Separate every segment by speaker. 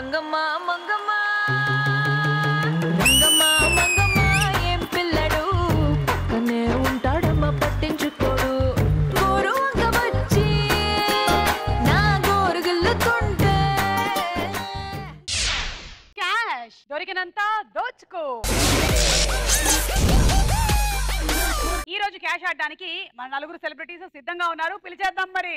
Speaker 1: మంగమ్మ మంగమ్మ మంగమ్మ మంగమ్మ ఏం పిల్లడు పక్కనే ఉంటాడమ్మ పట్టించుకోడు గోరు వంక వచ్చి నా గోరు గిల్లుతుంటే
Speaker 2: క్యాష్ దొరికినంత దోచుకో ఈ రోజు క్యాష్ ఆడడానికి మన నలుగురు సెలబ్రిటీస్ సిద్ధంగా ఉన్నారు పిలిచేద్దాం మరి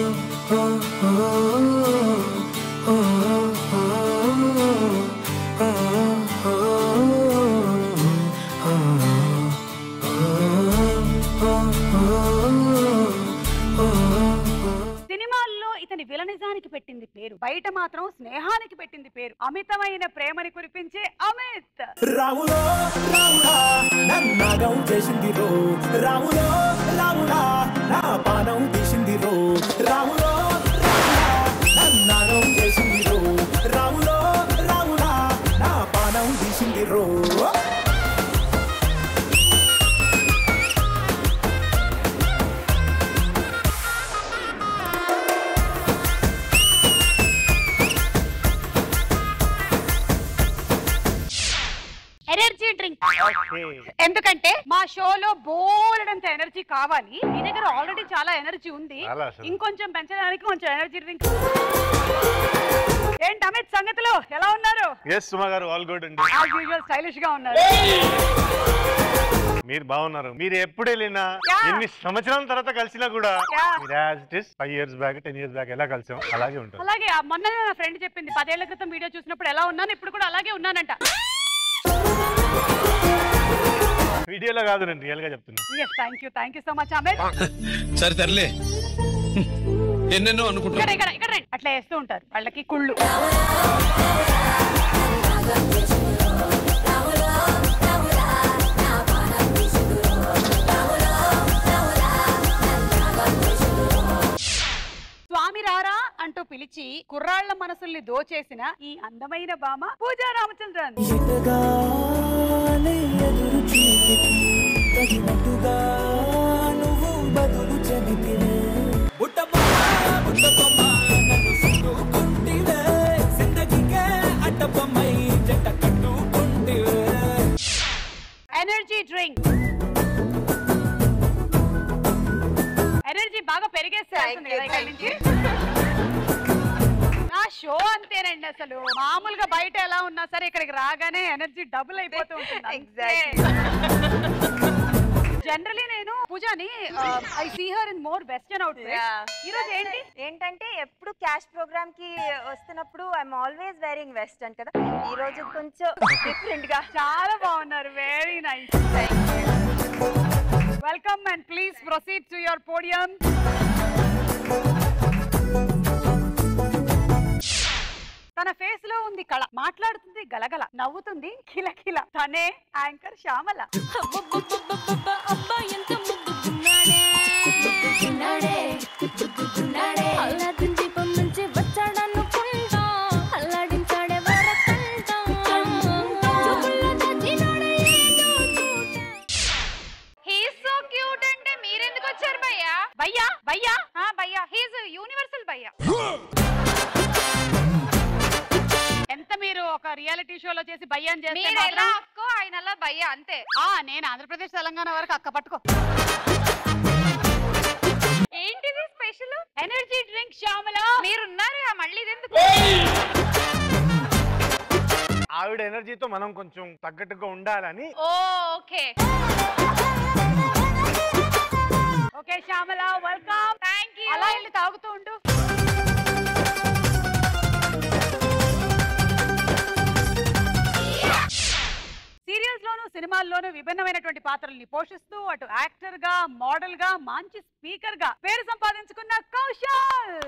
Speaker 2: సినిమాల్లో ఇతని విలనిజానికి పెట్టింది పేరు బయట మాత్రం స్నేహానికి పెట్టింది పేరు అమితమైన ప్రేమని కురిపించే అమిత్
Speaker 3: రాములో రాములా నన్నాగం చేసింది రో రాములో రాములా నా పానం తీసింది రో రాములో రాములా నన్నాగం చేసింది రో రాములో రాములా నా పానం తీసింది రో
Speaker 2: ఎనర్జీ డ్రింక్ ఎందుకంటే మా షోలో బోలెడంత ఎనర్జీ కావాలి మీ దగ్గర ఆల్రెడీ చాలా ఎనర్జీ ఉంది
Speaker 4: చాలా అసలు.
Speaker 2: ఇంకొంచెం పెంచడానికి కొంచెం ఎనర్జీ డ్రింక్ ఏంటి అమిత్ సంగతులు ఎలా ఉన్నారు
Speaker 4: ఎస్ సుమా గారు ఆల్ గుడ్ అండి
Speaker 2: యాజ్ యూజువల్ స్టైలిష్ గా ఉన్నారు
Speaker 4: మీరు బాగున్నారు మీరు ఎప్పుడు వెళ్ళినా
Speaker 2: Yeah.
Speaker 4: ఎన్ని సంవత్సరాల తర్వాత కలిసినా కూడా
Speaker 2: Yeah.
Speaker 4: మీరు as it is five years back ten years back ఎలా కలిసాం అలాగే ఉంటుంది
Speaker 2: అలాగే ఆ మొన్న నా ఫ్రెండ్ చెప్పింది పదేళ్ల క్రితం వీడియో చూసినప్పుడు ఎలా ఉన్నాను ఇప్పుడు కూడా అలాగే ఉన్నానంట
Speaker 4: వీడియోలో కాదు నేను రియల్ గా చెప్తున్నా
Speaker 2: yes thank you thank you so much Amit
Speaker 5: సరే తరలే ఎన్నెన్నో అనుకుంటా
Speaker 2: ఇక్కడ ఇక్కడ ఇక్కడ రండి. అట్లా వేస్తూ ఉంటారు వాళ్ళకి కుళ్ళు స్వామి రారా అంటూ పిలిచి కుర్రాళ్ల మనసుల్ని దోచేసిన ఈ అందమైన బామ పూజా రామచంద్రన్
Speaker 3: ఎటగానే ఎదురు చూపుకి తగినట్టుగా నువ్వు బదులు చెబితివే బుట్టబొమ్మ బుట్టబొమ్మ నన్ను చుట్టుకుంటివే జిందగీకే అడ్డబొమ్మై జంట కట్టుకుంటివే
Speaker 2: ఎనర్జీ డ్రింక్ ఎనర్జీ బాగా పెరిగేస్తుంది కదా ఇక్కడి నుంచి నా షో అంతేనండి అసలు మామూలుగా బయట ఎలా ఉన్నా సరే ఇక్కడికి రాగానే ఎనర్జీ డబుల్ అయిపోతూ ఉంటుంది జనరలీ నేను పూజని I see her in more western out ఈ రోజు ఏంటి
Speaker 6: ఏంటంటే ఎప్పుడు క్యాష్ ప్రోగ్రామ్ కి వస్తున్నప్పుడు ఐఎమ్ ఆల్వేస్ వేరింగ్ వెస్టర్న్ కదా ఈ రోజు కొంచెం డిఫరెంట్ గా
Speaker 2: చాలా బాగున్నారు very nice welcome and please proceed to your podium తన ఫేస్ లో ఉంది కళ మాట్లాడుతుంది గలగల నవ్వుతుంది కిలకిల తనే యాంకర్ శ్యామల
Speaker 1: అబ్బబ్బబ్బబ్బబ్బ, అబ్బా ఎంత ముద్దుగున్నాడే. ముద్దుగున్నాడే. అల్లాదిన్ దీపం నుంచి వచ్చాడనుకుంటా. అల్లాడించాడే వరకంటా. చూపుల్లో దాచినాడే ఏదో చూట.
Speaker 2: హీస్ సో క్యూట్ అంటే మీరెందుకు వచ్చారు భయ్యా భయ్యా భయ్యా భయ్యా హీస్ యూనివర్సల్ భయ్యా ఎంత మీరు ఒక రియాలిటీ షోలో చేసి భయ్యా అని చేస్తే
Speaker 7: మీరు ఎలా
Speaker 2: మాత్రం-
Speaker 7: అక్కో ఆయన అలా భయ్య అంతే
Speaker 2: ఆ నేను ఆంధ్రప్రదేశ్ తెలంగాణ వరకు అక్క పట్టుకో
Speaker 7: ఏంటిది స్పెషల్
Speaker 2: ఎనర్జీ డ్రింక్ శ్యామల
Speaker 7: మీరున్నారు మళ్ళీ ఇది ఎందుకు
Speaker 4: ఆవిడ ఎనర్జీతో మనం కొంచెం తగ్గట్టుగా ఉండాలని
Speaker 7: oh okay
Speaker 2: okay Shyamala welcome
Speaker 7: thank you
Speaker 2: అలా వెళ్ళి తాగుతూ ఉండు సీరియల్స్ లోను సినిమాల్లోనూ విభిన్నమైనటువంటి పాత్రల్ని పోషిస్తూ అటు యాక్టర్ గా మోడల్ గా మంచి స్పీకర్ గా పేరు సంపాదించుకున్న కౌశల్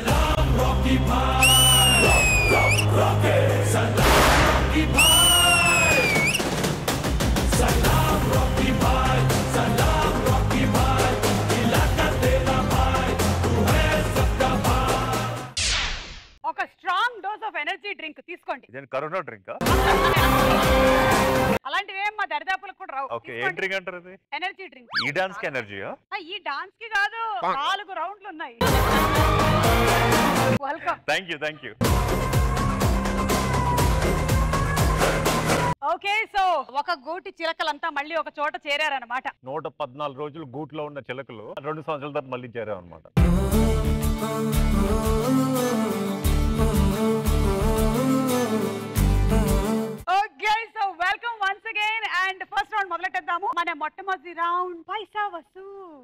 Speaker 2: ఒక strong dose of energy drink తీసుకోండి
Speaker 4: ఇదేంటి కరోనా డ్రింక్
Speaker 2: అలాంటివి ఏం మా దరిదాపులకు కూడా రావు
Speaker 4: ఓకే ఏం డ్రింక్ అంటారు అది
Speaker 2: ఎనర్జీ డ్రింక్
Speaker 4: ఈ డాన్స్ కి ఎనర్జీయా
Speaker 2: ఈ డాన్స్ కి కాదు నాలుగు రౌండ్లు ఉన్నాయి welcome
Speaker 4: thank you thank you
Speaker 2: okay so ఒక గూటి చిలకలంతా మళ్ళీ ఒక చోట చేరారనమాట
Speaker 8: నూట పద్నాలుగు రోజులు గూట్లో ఉన్న చిలకలు రెండు సంవత్సరాల తర్వాత మళ్ళీ చేరాం అనమాట
Speaker 2: okay so welcome once again and first round మొదలెట్టేద్దాము మన మొట్టమొదటి రౌండ్ పైసా వసూ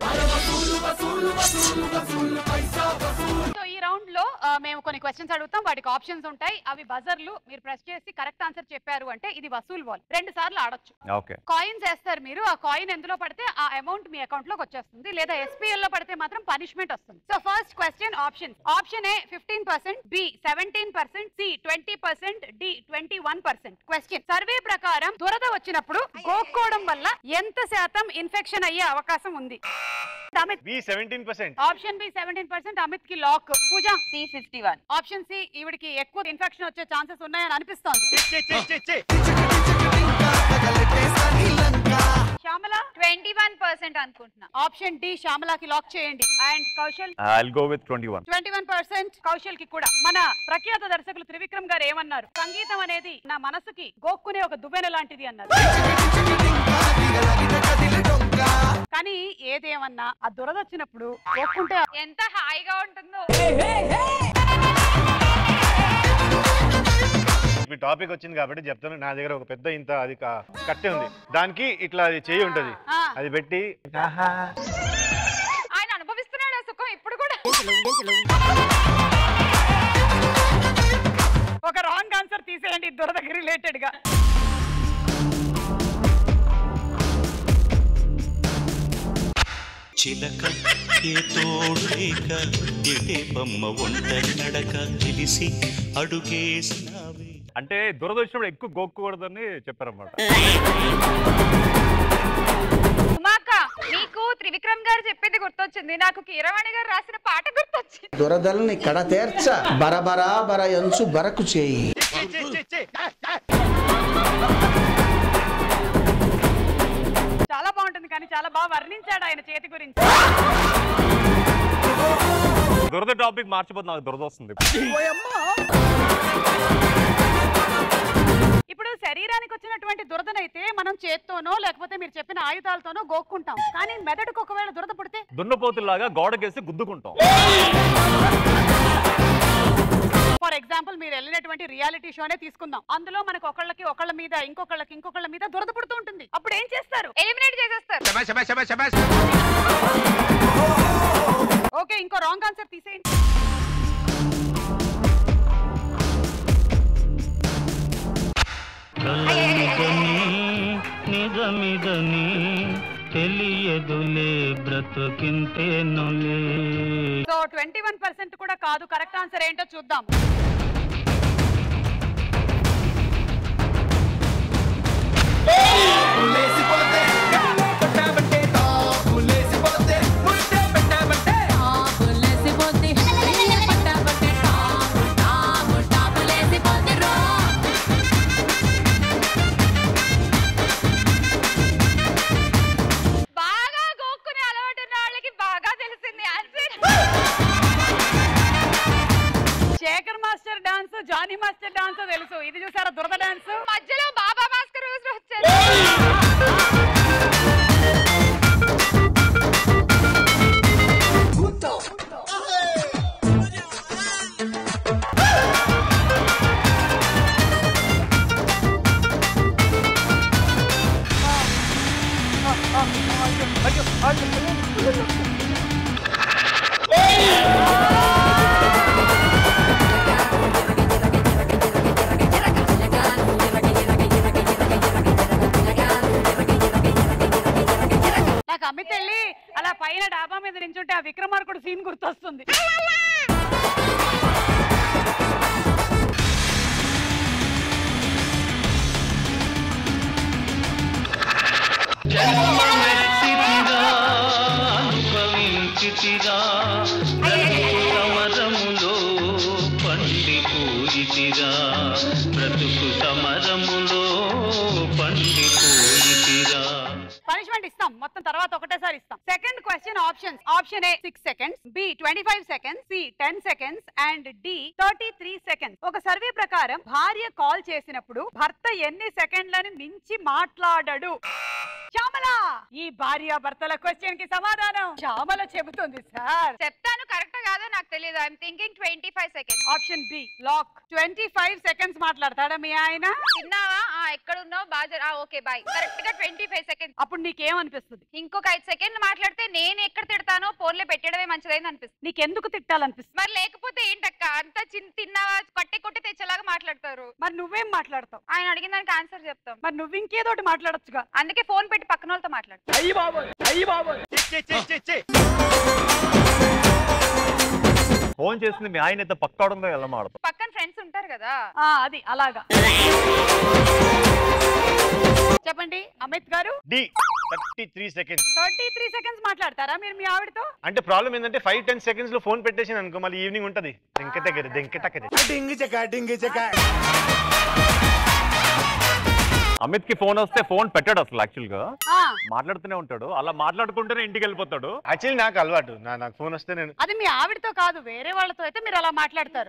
Speaker 7: సో ఈ రౌండ్ లో ఆ, మేము కొన్ని క్వశ్చన్స్ అడుగుతాం వాటికి ఆప్షన్స్ ఉంటాయి అవి బజర్లు మీరు ప్రెస్ చేసి కరెక్ట్ ఆన్సర్ చెప్పారు అంటే ఇది వసూల్ బాల్ రెండు సార్లు ఆడొచ్చు
Speaker 8: ఓకే
Speaker 7: కాయిన్స్ వేస్తారు మీరు ఆ కాయిన్ ఎందులో పడితే ఆ అమౌంట్ మీ అకౌంట్ లోకి వచ్చేస్తుంది లేదా ఎస్పీఎల్ లో పడితే మాత్రం పనిష్మెంట్ వస్తుంది so first question option option A fifteen percent B seventeen percent C twenty percent D twenty one percent question survey ప్రకారం దురద వచ్చినప్పుడు గోక్కోవడం వల్ల ఎంత శాతం ఇన్ఫెక్షన్ అయ్యే అవకాశం ఉంది Amit
Speaker 4: B seventeen percent
Speaker 7: option B seventeen percent Amit కి lock Pooja
Speaker 6: C fifty one
Speaker 7: option C ఈవిడికి ఎక్కువ ఇన్ఫెక్షన్ వచ్చే ఛాన్సెస్ ఉన్నాయని అనిపిస్తోంది శ్యామల ట్వంటీ వన్ పర్సెంట్ అనుకుంటున్నా ఆప్షన్ డి శ్యామలకి లాక్ చేయండి and Kaushal
Speaker 8: I'll go with twenty one
Speaker 7: twenty one percent Kaushal కి కూడా
Speaker 2: మన ప్రఖ్యాత దర్శకులు త్రివిక్రమ్ గారు ఏమన్నారు సంగీతం అనేది నా మనసుకి గోక్కునే ఒక దువ్వెన లాంటిది అన్నారు కానీ ఏదేమన్నా ఆ దురద వచ్చినప్పుడు గోక్కుంటే
Speaker 7: ఎంత హాయిగా ఉంటుందో
Speaker 4: మీ టాపిక్ వచ్చింది కాబట్టి చెప్తాను నా దగ్గర ఒక పెద్ద ఇంత అది కా- కట్టె ఉంది దానికి ఇట్లా అది చేయి ఉంటది
Speaker 7: ఆ.
Speaker 4: అది పెట్టి
Speaker 7: ఆయన అనుభవిస్తున్నాడు ఆ సుఖం ఇప్పుడు కూడా
Speaker 2: ఒక రాంగ్ ఆన్సర్ తీసేయండి ఈ దురదకి రిలేటెడ్ గా
Speaker 9: చిలక ఏ తోడు లేక ఎటే బొమ్మ ఒంటరి నడక తెలిసి అడుగేసినావే
Speaker 8: అంటే దురద వచ్చినప్పుడు ఎక్కువ గోక్కూడదని చెప్పారన్నమాట
Speaker 7: ఉమాక నీకు త్రివిక్రమ్ గారు చెప్పేది గుర్తొచ్చింది నాకు కీరవాణి గారు రాసిన పాట గుర్తొచ్చింది
Speaker 10: దురదల్ని కడతేర్చ బరబరా బర ఎంచు బరకు చేయి
Speaker 2: చాలా బాగుంటుంది కానీ చాలా బాగా వర్ణించాడు ఆయన చేతి గురించి
Speaker 8: దురద టాపిక్ మార్చిపోతే నాకు దురద వస్తుంది
Speaker 2: ఇప్పుడు శరీరానికి వచ్చినటువంటి దురదనైతే మనం చేత్తోనో లేకపోతే మీరు చెప్పిన ఆయుధాలతోనో గోక్కుంటాం కానీ మెదడుకు ఒకవేళ దురద పుడితే
Speaker 8: దున్నపోతుల్లాగా గోడకేసి గుద్దుకుంటాం
Speaker 2: ఫర్ ఎగ్జాంపుల్ మీరు వెళ్ళినటువంటి రియాలిటీ షోనే తీసుకుందాం అందులో మనకు ఒకళ్ళకి ఒకళ్ళ మీద ఇంకొకళ్ళకి ఇంకొకళ్ళ మీద దురద పుడుతూ ఉంటుంది అప్పుడు ఏం చేస్తారు
Speaker 7: ఎలిమినేట్ చేసేస్తారు
Speaker 2: ఓకే ఇంకో రాంగ్ ఆన్సర్ తీసేయండి
Speaker 9: నిజమిదని తెలియదులే బ్రతుకింతేనులే
Speaker 2: సో ట్వంటీ వన్ పర్సెంట్ కూడా కాదు కరెక్ట్ ఆన్సర్ ఏంటో చూద్దాం
Speaker 7: బాగా గోక్కునే అలవాటు ఉన్న వాళ్ళకి బాగా తెలిసింది answer
Speaker 2: Shekar master dance Jani master dance తెలుసు ఇది చూసారా దురద డాన్స్
Speaker 7: మధ్యలో బాబా మాస్కర్ రోజు వచ్చారు
Speaker 2: నాకు అమ్మితే వెళ్ళి అలా పైన డాబా మీద నించుంటే ఆ విక్రమార్కుడు సీన్ గుర్తొస్తుంది
Speaker 9: జన్మమెత్తితిరా, అనుభవించితిరా, బ్రతుకు సమరములో పండిపోయితిరా బ్రతుకు సమరములో పండిపోయితిరా
Speaker 7: పనిష్మెంట్ ఇస్తాం మొత్తం తర్వాత ఒకటేసారి ఇస్తాం second question options option A six seconds B twenty five seconds C ten seconds and D thirty three seconds ఒక సర్వే ప్రకారం భార్య కాల్ చేసినప్పుడు భర్త ఎన్ని సెకండ్లను మించి మాట్లాడడు శ్యామల ఈ భార్య భర్తల క్వశ్చన్ కి సమాధానం శ్యామల చెబుతుంది సార్
Speaker 11: చెప్తాను కరెక్ట్ కాదో నాకు తెలియదు I'm thinking twenty five seconds
Speaker 7: option B lock twenty five seconds మాట్లాడతాడా మీ ఆయన
Speaker 11: తిన్నావా ఆ, ఎక్కడ ఉన్నావు బాగా ఓకే బాయ్ కరెక్ట్ గా ట్వంటీ ఫైవ్ సెకండ్స్
Speaker 7: అప్పుడు నీకేమనిపిస్తుంది
Speaker 11: ఇంకొక ఐదు సెకండ్లు మాట్లాడితే నేను ఎక్కడ తిడతానో ఫోన్లో పెట్టడమే మంచిదైంది అనిపిస్తుంది
Speaker 7: నీకెందుకు తిట్టాలనిపిస్తుంది
Speaker 11: మరి లేకపోతే ఏంటక్క అంత చిన్న తిన్నావా కొట్టి కొట్టి తెచ్చేలాగా మాట్లాడతారు
Speaker 7: మరి నువ్వేం మాట్లాడతావు
Speaker 11: ఆయన అడిగిన దానికి ఆన్సర్ చెప్తాం
Speaker 7: మరి నువ్వు ఇంకేదోటి మాట్లాడొచ్చుగా
Speaker 11: అందుకే ఫోన్ పెట్టి పక్కన వాళ్ళతో మాట్లాడు
Speaker 8: ఫోన్ చేసింది మీ ఆయన అయితే పక్కడంలో ఎలా మాడతాం
Speaker 11: పక్కన ఫ్రెండ్స్ ఉంటారు కదా
Speaker 7: ఆ, అది అలాగా చెప్పండి అమిత్ గారు
Speaker 4: D thirty three seconds
Speaker 7: thirty three seconds మాట్లాడతారా మీరు మీ ఆవిడతో
Speaker 4: అంటే ప్రాబ్లం ఏంటంటే ఫైవ్ టెన్ సెకండ్స్ లో ఫోన్ పెట్టేసి అనుకో మళ్ళీ ఈవినింగ్ ఉంటది దెంక దగ్గర దెంక టక్కరి
Speaker 3: డింగి చెక్క డింగి చెక్క
Speaker 8: అమిత్ కి ఫోన్ వస్తే ఫోన్ పెట్టాడు అసలు యాక్చువల్ గా
Speaker 7: ఆ,
Speaker 8: మాట్లాడుతూనే ఉంటాడు అలా మాట్లాడుకుంటూనే ఇంటికి వెళ్ళిపోతాడు
Speaker 4: యాక్చువల్లీ నాకు అలవాటు నా నాకు ఫోన్ వస్తే నేను
Speaker 7: అది మీ ఆవిడతో కాదు వేరే వాళ్ళతో అయితే మీరు అలా మాట్లాడతారు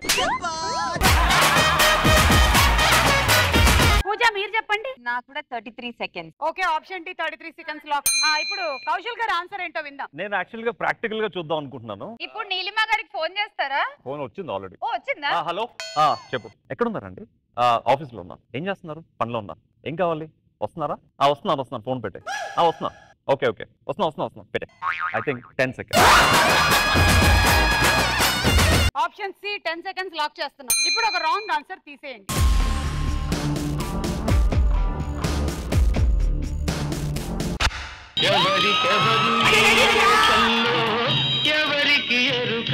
Speaker 7: పూజ మీరు చెప్పండి
Speaker 6: నాకు కూడా thirty three seconds
Speaker 7: okay option D thirty three seconds lock ఇప్పుడు కౌశల్ గారి ఆన్సర్ ఏంటో విందాం
Speaker 8: నేను యాక్చువల్ గా ప్రాక్టికల్ గా చూద్దాం అనుకుంటున్నాను
Speaker 11: ఇప్పుడు నీలిమా గారికి ఫోన్ చేస్తారా
Speaker 8: ఫోన్ వచ్చింది ఆల్రెడీ
Speaker 11: ఓ వచ్చిందా
Speaker 8: హలో చెప్పు ఎక్కడ ఉన్నారండి ఆఫీస్ లో ఉన్నా ఏం చేస్తున్నారు పనిలో ఉన్నా ఏం కావాలి వస్తున్నారా ఆ వస్తున్నారు వస్తున్నారు ఫోన్ పెట్టే ఆ వస్తున్నా ఓకే ఓకే వస్తున్నా వస్తున్నా వస్తున్నా పెట్టే I think ten second
Speaker 7: option C ten seconds lock చేస్తున్నాం ఇప్పుడు ఒక రాంగ్ ఆన్సర్ తీసేయండి
Speaker 9: ఎవరికెవరు ఏ లోకంలో ఎవరికి ఎరుక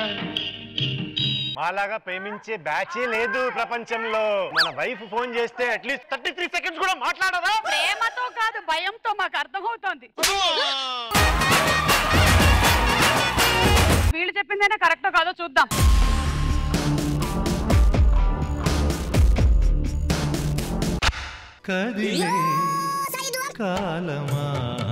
Speaker 4: మాలాగా ప్రేమించే బ్యాచే లేదు ప్రపంచంలో మన వైఫ్ ఫోన్ చేస్తే అట్లీస్ట్ థర్టీ త్రీ సెకండ్స్ కూడా మాట్లాడదా
Speaker 7: ప్రేమతో కాదు భయంతో మాకు అర్థమవుతోంది వీళ్ళు చెప్పిందేనా కరెక్టో కాదో చూద్దాం
Speaker 3: కదిలే కాలమా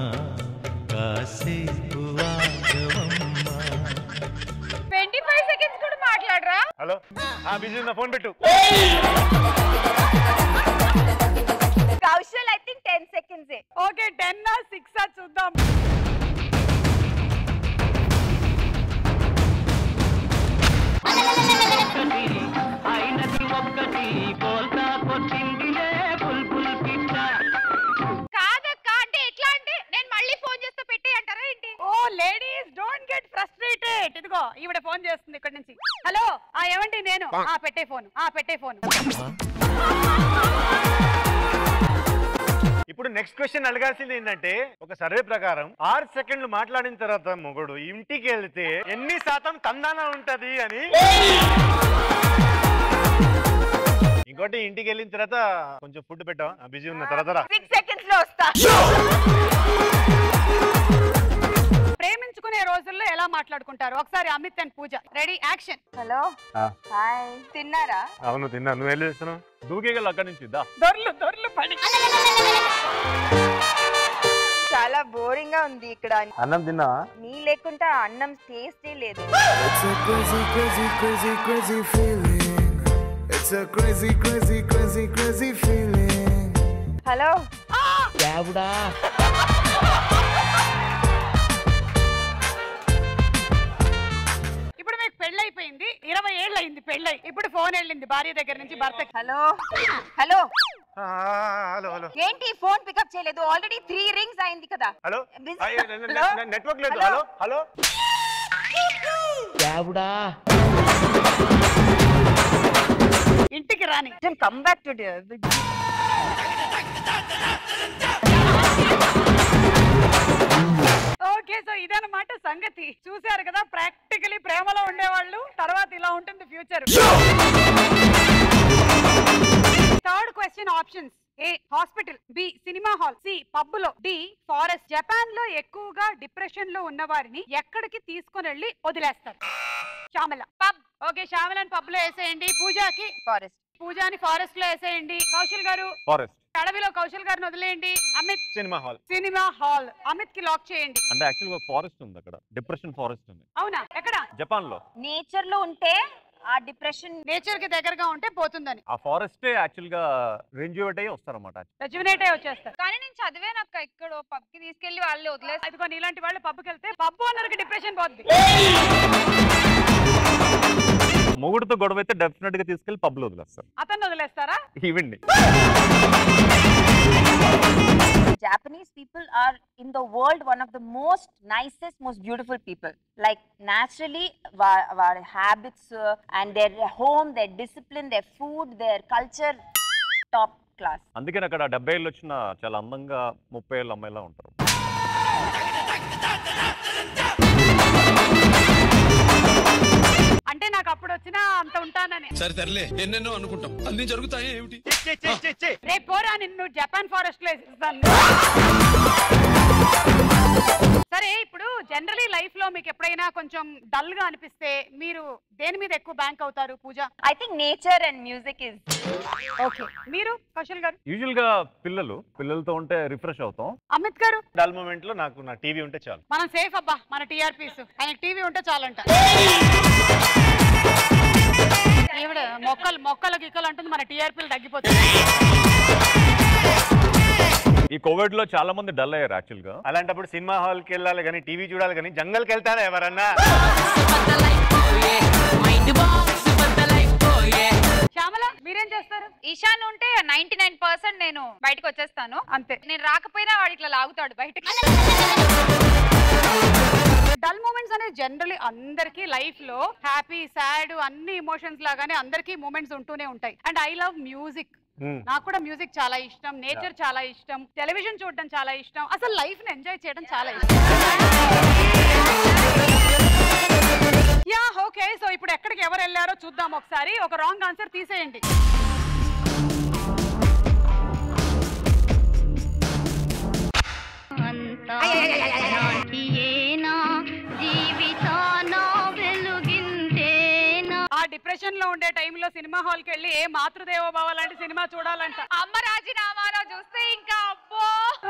Speaker 3: కాసేపు ఆగవమ్మా
Speaker 11: ట్వంటీ ఫైవ్ సెకండ్స్ కూడా మాట్లాడరా
Speaker 4: హలో ఆ బిజీ ఉన్న ఫోన్ పెట్టు
Speaker 6: Kaushal I think ten seconds
Speaker 7: okay ten six చూద్దాం
Speaker 9: అయినది ఒక్కటి బోల్తా కొట్టిందిలే బుల్బుల్ పిట్ట
Speaker 11: కాదక్క అంటే ఎట్లా అంటే నేను మళ్ళీ ఫోన్ చేస్తే పెట్టే అంటారా ఏంటి
Speaker 7: oh ladies don't get frustrated ఇదిగో ఈవిడ ఫోన్ చేస్తుంది ఇక్కడ నుంచి హలో ఆ ఏమండి నేను ఆ పెట్టే ఫోన్ ఆ పెట్టే ఫోన్
Speaker 4: ఇప్పుడు నెక్స్ట్ క్వశ్చన్ అడగాల్సింది ఏంటంటే ఒక సర్వే ప్రకారం ఆరు సెకండ్లు మాట్లాడిన తర్వాత మొగుడు ఇంటికి వెళ్తే ఎన్ని శాతం తందాన ఉంటది అని ఇంకోటి ఇంటికి వెళ్ళిన తర్వాత కొంచెం ఫుడ్ పెట్టావా బిజీ ఉన్న తర్వాత రా.
Speaker 6: సిక్స్ సెకండ్స్ లో వస్తా
Speaker 7: ప్రేమించుకునే రోజుల్లో ఎలా మాట్లాడుకుంటారు ఒకసారి Amit and Pooja ready action
Speaker 6: hello
Speaker 4: ఆ.
Speaker 6: హాయ్ తిన్నారా
Speaker 4: అవును తిన్నా నువ్వు వెళ్ళి చేస్తున్నావు
Speaker 8: దూకేగల అక్కడి నుంచి దా
Speaker 7: దొర్లు దొర్లు పడి
Speaker 6: చాలా బోరింగ్ గా ఉంది ఇక్కడ
Speaker 4: అన్నం తిన్నావా
Speaker 6: నీ లేకుంటే ఆ అన్నం టేస్టే లేదు
Speaker 3: It's a crazy, crazy, crazy, crazy feeling. It's a crazy, crazy, crazy, crazy feeling.
Speaker 6: Hello
Speaker 7: ఇప్పుడు మీకు పెళ్ళైపోయింది ఇరవై ఏళ్ళు అయింది పెళ్ళై ఇప్పుడు ఫోన్ వెళ్ళింది భార్య దగ్గర నుంచి భర్తకి
Speaker 6: హలో హలో
Speaker 4: ఆ, హలో హలో
Speaker 6: ఏంటి ఫోన్ పికప్ చేయలేదు ఆల్రెడీ త్రీ రింగ్స్ అయింది కదా
Speaker 4: హలో
Speaker 6: Busy.
Speaker 4: అయ్యో, నె- నె-
Speaker 6: Hello?
Speaker 4: నె- నెట్వర్క్ లేదు
Speaker 6: Hello?
Speaker 4: హలో హలో
Speaker 7: ఇంటికి రాని
Speaker 6: come back to
Speaker 7: okay so ఇదన్నమాట సంగతి చూశారు కదా ప్రాక్టికలీ ప్రేమలో ఉండేవాళ్ళు తర్వాత ఇలా ఉంటుంది future third question options A hospital B cinema hall C pub లో డి ఫారెస్ట్ జపాన్ లో ఎక్కువగా డిప్రెషన్ లో ఉన్న వారిని ఎక్కడికి తీసుకొని వెళ్ళి వదిలేస్తారు శ్యామల పబ్ ఓకే శ్యామలని పబ్ లో వేసేయండి పూజాకి
Speaker 6: ఫారెస్ట్
Speaker 7: పూజాని ఫారెస్ట్ లో వేసేయండి కౌశల్ గారు
Speaker 8: ఫారెస్ట్
Speaker 7: అడవిలో కౌశల్ గారిని వదిలేయండి Amit
Speaker 4: cinema hall
Speaker 7: cinema hall Amit కి లాక్ చేయండి
Speaker 8: అంటే యాక్చువల్గా ఫారెస్ట్ ఉంది అక్కడ డిప్రెషన్ ఫారెస్ట్ ఉంది
Speaker 7: అవునా ఎక్కడ
Speaker 8: జపాన్ లో
Speaker 6: నేచర్ లో ఉంటే ఆ డిప్రెషన్
Speaker 7: నేచర్ కి దగ్గరగా ఉంటే పోతుందని
Speaker 8: ఆ ఫారెస్ట్ యాక్చువల్ గా రేంజ్యూట్ అయ్యి వస్తారన్నమాట
Speaker 7: రెజ్యునేట్ అయి వచ్చేస్తారు
Speaker 11: కానీ నేను చదివాను అక్క ఇక్కడ పబ్ కి తీసుకెళ్లి వాళ్ళు వదిలేసి
Speaker 7: అదిగో ఇలాంటి వాళ్ళు పబ్కి వెళ్తే పబ్బు ఓనర్ కి డిప్రెషన్ పోద్ది
Speaker 8: మొగుడుతో గొడవ అయితే డెఫినెట్ గా తీసుకెళ్లి పబ్లో వదిలేస్తారు
Speaker 7: అతన్ని వదిలేస్తారా
Speaker 8: ఇవ్వండి
Speaker 6: Japanese people are in the world one of the most nicest, most beautiful people. Like naturally, wa- wa- habits uh, and their home, their discipline, their food, their culture, top class.
Speaker 8: అందుకని అక్కడ డెబ్బై ఏళ్ళు వచ్చిన చాలా అందంగా ముప్పై ఏళ్ళ అమ్మాయిలా ఉంటారు
Speaker 7: అంటే నాకు అప్పుడు వచ్చినా అంత ఉంటానని
Speaker 5: సరే తరలే ఎన్నెన్నో అనుకుంటాం అన్ని జరుగుతాయి ఏమిటి
Speaker 7: రేపు పోరా నిన్ను జపాన్ ఫారెస్ట్ లో వేసిస్తాను సరే ఇప్పుడు జనరలీ లైఫ్ లో మీకు ఎప్పుడైనా కొంచెం డల్ గా అనిపిస్తే మీరు దేని మీద ఎక్కువ బ్యాంక్ అవుతారు Pooja
Speaker 6: I think nature and music is.
Speaker 7: Okay మీరు కౌశల్ గారు
Speaker 8: యూజువల్ గా పిల్లలు పిల్లలతో ఉంటే రిఫ్రెష్ అవుతాం
Speaker 7: అమిత్ గారు
Speaker 4: డల్ మూమెంట్ లో నాకు నా టీవీ ఉంటే చాలు
Speaker 7: మనం సేఫ్ అబ్బా మన టీఆర్పీస్ ఆయనకి టీవీ ఉంటే చాలంట ఈవిడ మొక్కలు మొక్కలు గిక్కలు అంటుంది మన టీఆర్పీలు తగ్గిపోతుంది
Speaker 8: ఈ కోవిడ్ లో చాలా మంది డల్ అయ్యారు యాక్చువల్ గా
Speaker 4: అలాంటప్పుడు సినిమా హాల్ కి వెళ్ళాలి కానీ టీవీ చూడాలి కానీ జంగల్కి వెళ్తారా ఎవరన్నా
Speaker 7: శ్యామల మీరేం చేస్తారు
Speaker 11: ఈశాన్ ఉంటే నైన్టీ నైన్ పర్సెంట్ నేను బయటకు వచ్చేస్తాను
Speaker 7: అంతే
Speaker 11: నేను రాకపోయినా వాడు ఇట్లా లాగుతాడు బయటకి
Speaker 7: డల్ మూమెంట్స్ అనేది జనరలీ అందరికీ లైఫ్ లో హ్యాపీ సాడ్ అన్ని ఎమోషన్స్ లాగానే అందరికీ మూమెంట్స్ ఉంటూనే ఉంటాయి అండ్ ఐ లవ్ మ్యూజిక్ నాకు కూడా మ్యూజిక్ చాలా ఇష్టం నేచర్ చాలా ఇష్టం టెలివిజన్ చూడడం చాలా ఇష్టం అసలు లైఫ్ ని ఎంజాయ్ చేయడం చాలా ఇష్టం యా ఓకే సో ఇప్పుడు ఎక్కడికి ఎవరు వెళ్ళారో చూద్దాం ఒకసారి ఒక రాంగ్ ఆన్సర్ తీసేయండి ఆ డిప్రెషన్ లో ఉండే టైంలో సినిమా హాల్ కి వెళ్ళి ఏ మాతృదేవో భావ లాంటి సినిమా చూడాలంట
Speaker 11: అమ్మ రాజీనామాలో చూస్తే ఇంకా అబ్బో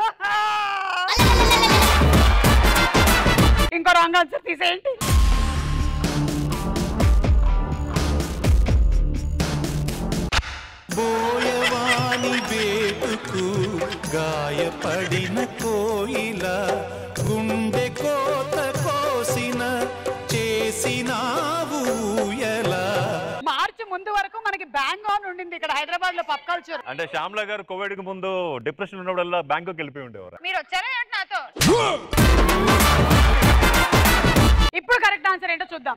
Speaker 7: ఇంకో రాంగ్ ఆన్సర్ తీసేయండి
Speaker 3: బోయవాని వేటుకు గాయపడిన కోయిల గుండె కోత కోసిన చేసినావు ఎలా
Speaker 7: మార్చి ముందు వరకు మనకి బ్యాంగ్ ఆన్ ఉండింది ఇక్కడ హైదరాబాద్ లో పప్ కల్చర్
Speaker 8: అంటే శ్యామ్లా గారు కోవిడ్ కి ముందు డిప్రెషన్ ఉన్నప్పుడల్లా బ్యాంకాక్ వెళ్ళిపోయి ఉండేవారు
Speaker 11: మీరు వచ్చారా ఏంటి నాతో
Speaker 7: ఇప్పుడు కరెక్ట్ ఆన్సర్ ఏంటో చూద్దాం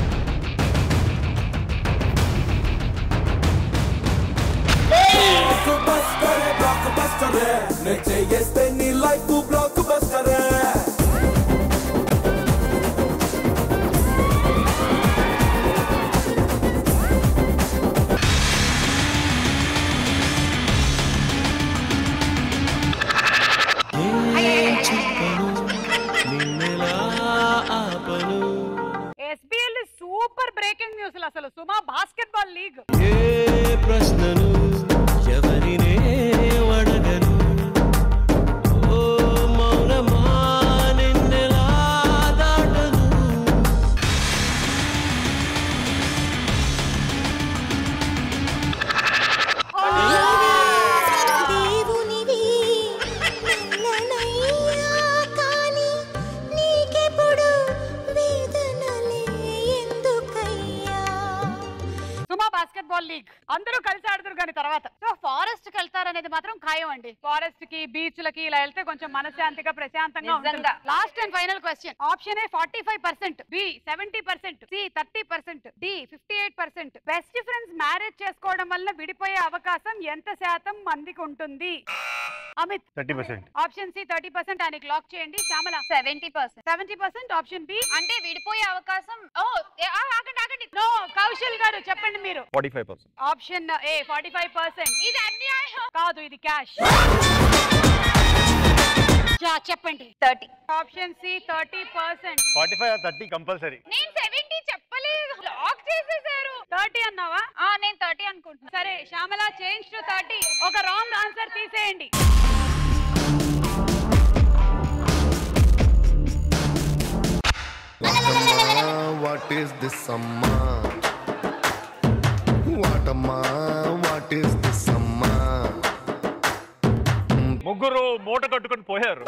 Speaker 3: నిన్నెలా ఆపను
Speaker 7: ఎస్బిఎల్ సూపర్ బ్రేకింగ్ న్యూస్ అసలు సుమా బాస్కెట్ బాల్ లీగ్
Speaker 3: ఏ ప్రశ్నను ఎవరినే అడగను ఓ మౌనమా నిన్నెలా దాటను
Speaker 1: దేవునివి నన్ననయ్యా కానీ నీకెప్పుడు వేదనలే ఎందుకయ్యా
Speaker 7: సుమా బాస్కెట్ బాల్ లీగ్ అందరూ కలిసి ఆడుతారు కానీ తర్వాత సో ఫారెస్ట్ కి వెళ్తారనేది మాత్రం ఖాయం అండి ఫారెస్ట్ కి బీచ్ లకి ఇలా వెళ్తే కొంచెం మనశ్శాంతిగా ప్రశాంతంగా
Speaker 6: నిజంగా.
Speaker 7: Last and final question option A forty five percent B seventy percent C thirty percent D fifty eight percent best friends marriage చేసుకోవడం వల్ల విడిపోయే అవకాశం ఎంత శాతం మందికి ఉంటుంది Amit
Speaker 4: thirty percent
Speaker 7: option C thirty percent ఆయనకి లాక్ చేయండి Shyamala
Speaker 11: seventy percent
Speaker 7: seventy percent option B
Speaker 11: అంటే విడిపోయే అవకాశం ఓ ఏ, ఆ, ఆగండి ఆగండి
Speaker 7: నో కౌశల్ గారు చెప్పండి మీరు
Speaker 8: forty five percent
Speaker 7: option A forty five percent
Speaker 11: ఇది అన్యాయం
Speaker 7: కాదు ఇది క్యాష్ యా చెప్పండి
Speaker 6: thirty
Speaker 7: option C thirty percent
Speaker 4: forty five thirty compulsory
Speaker 11: నేను సెవెంటీ చెప్పలేదు మళ్ళీ లాక్ చేసేసారు
Speaker 7: థర్టీ అన్నావా
Speaker 11: ఆ నేను థర్టీ అనుకుంటున్నా
Speaker 7: సరే శ్యామల చేంజ్ టు థర్టీ ఒక రాంగ్ ఆన్సర్ తీసేయండి
Speaker 3: What is this summer? What a what is this summer?
Speaker 8: ముగ్గురు మూట కట్టుకొని పోయారు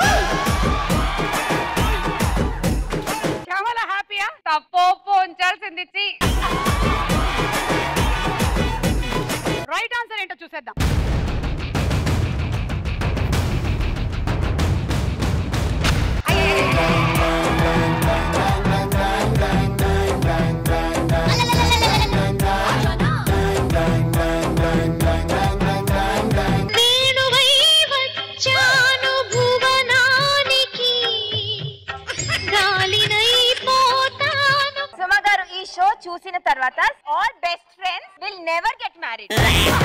Speaker 7: శ్యామల హ్యాపీయా
Speaker 11: తప్పో ఉంచాల్సింది ఛీ.
Speaker 7: రైట్ ఆన్సర్ ఏంటో చూసేద్దాం
Speaker 1: వేణువై వచ్చాను భువనానికి గాలినై పోతాను
Speaker 6: సుమ గారు ఈ షో చూసిన తర్వాత all best friends will never get married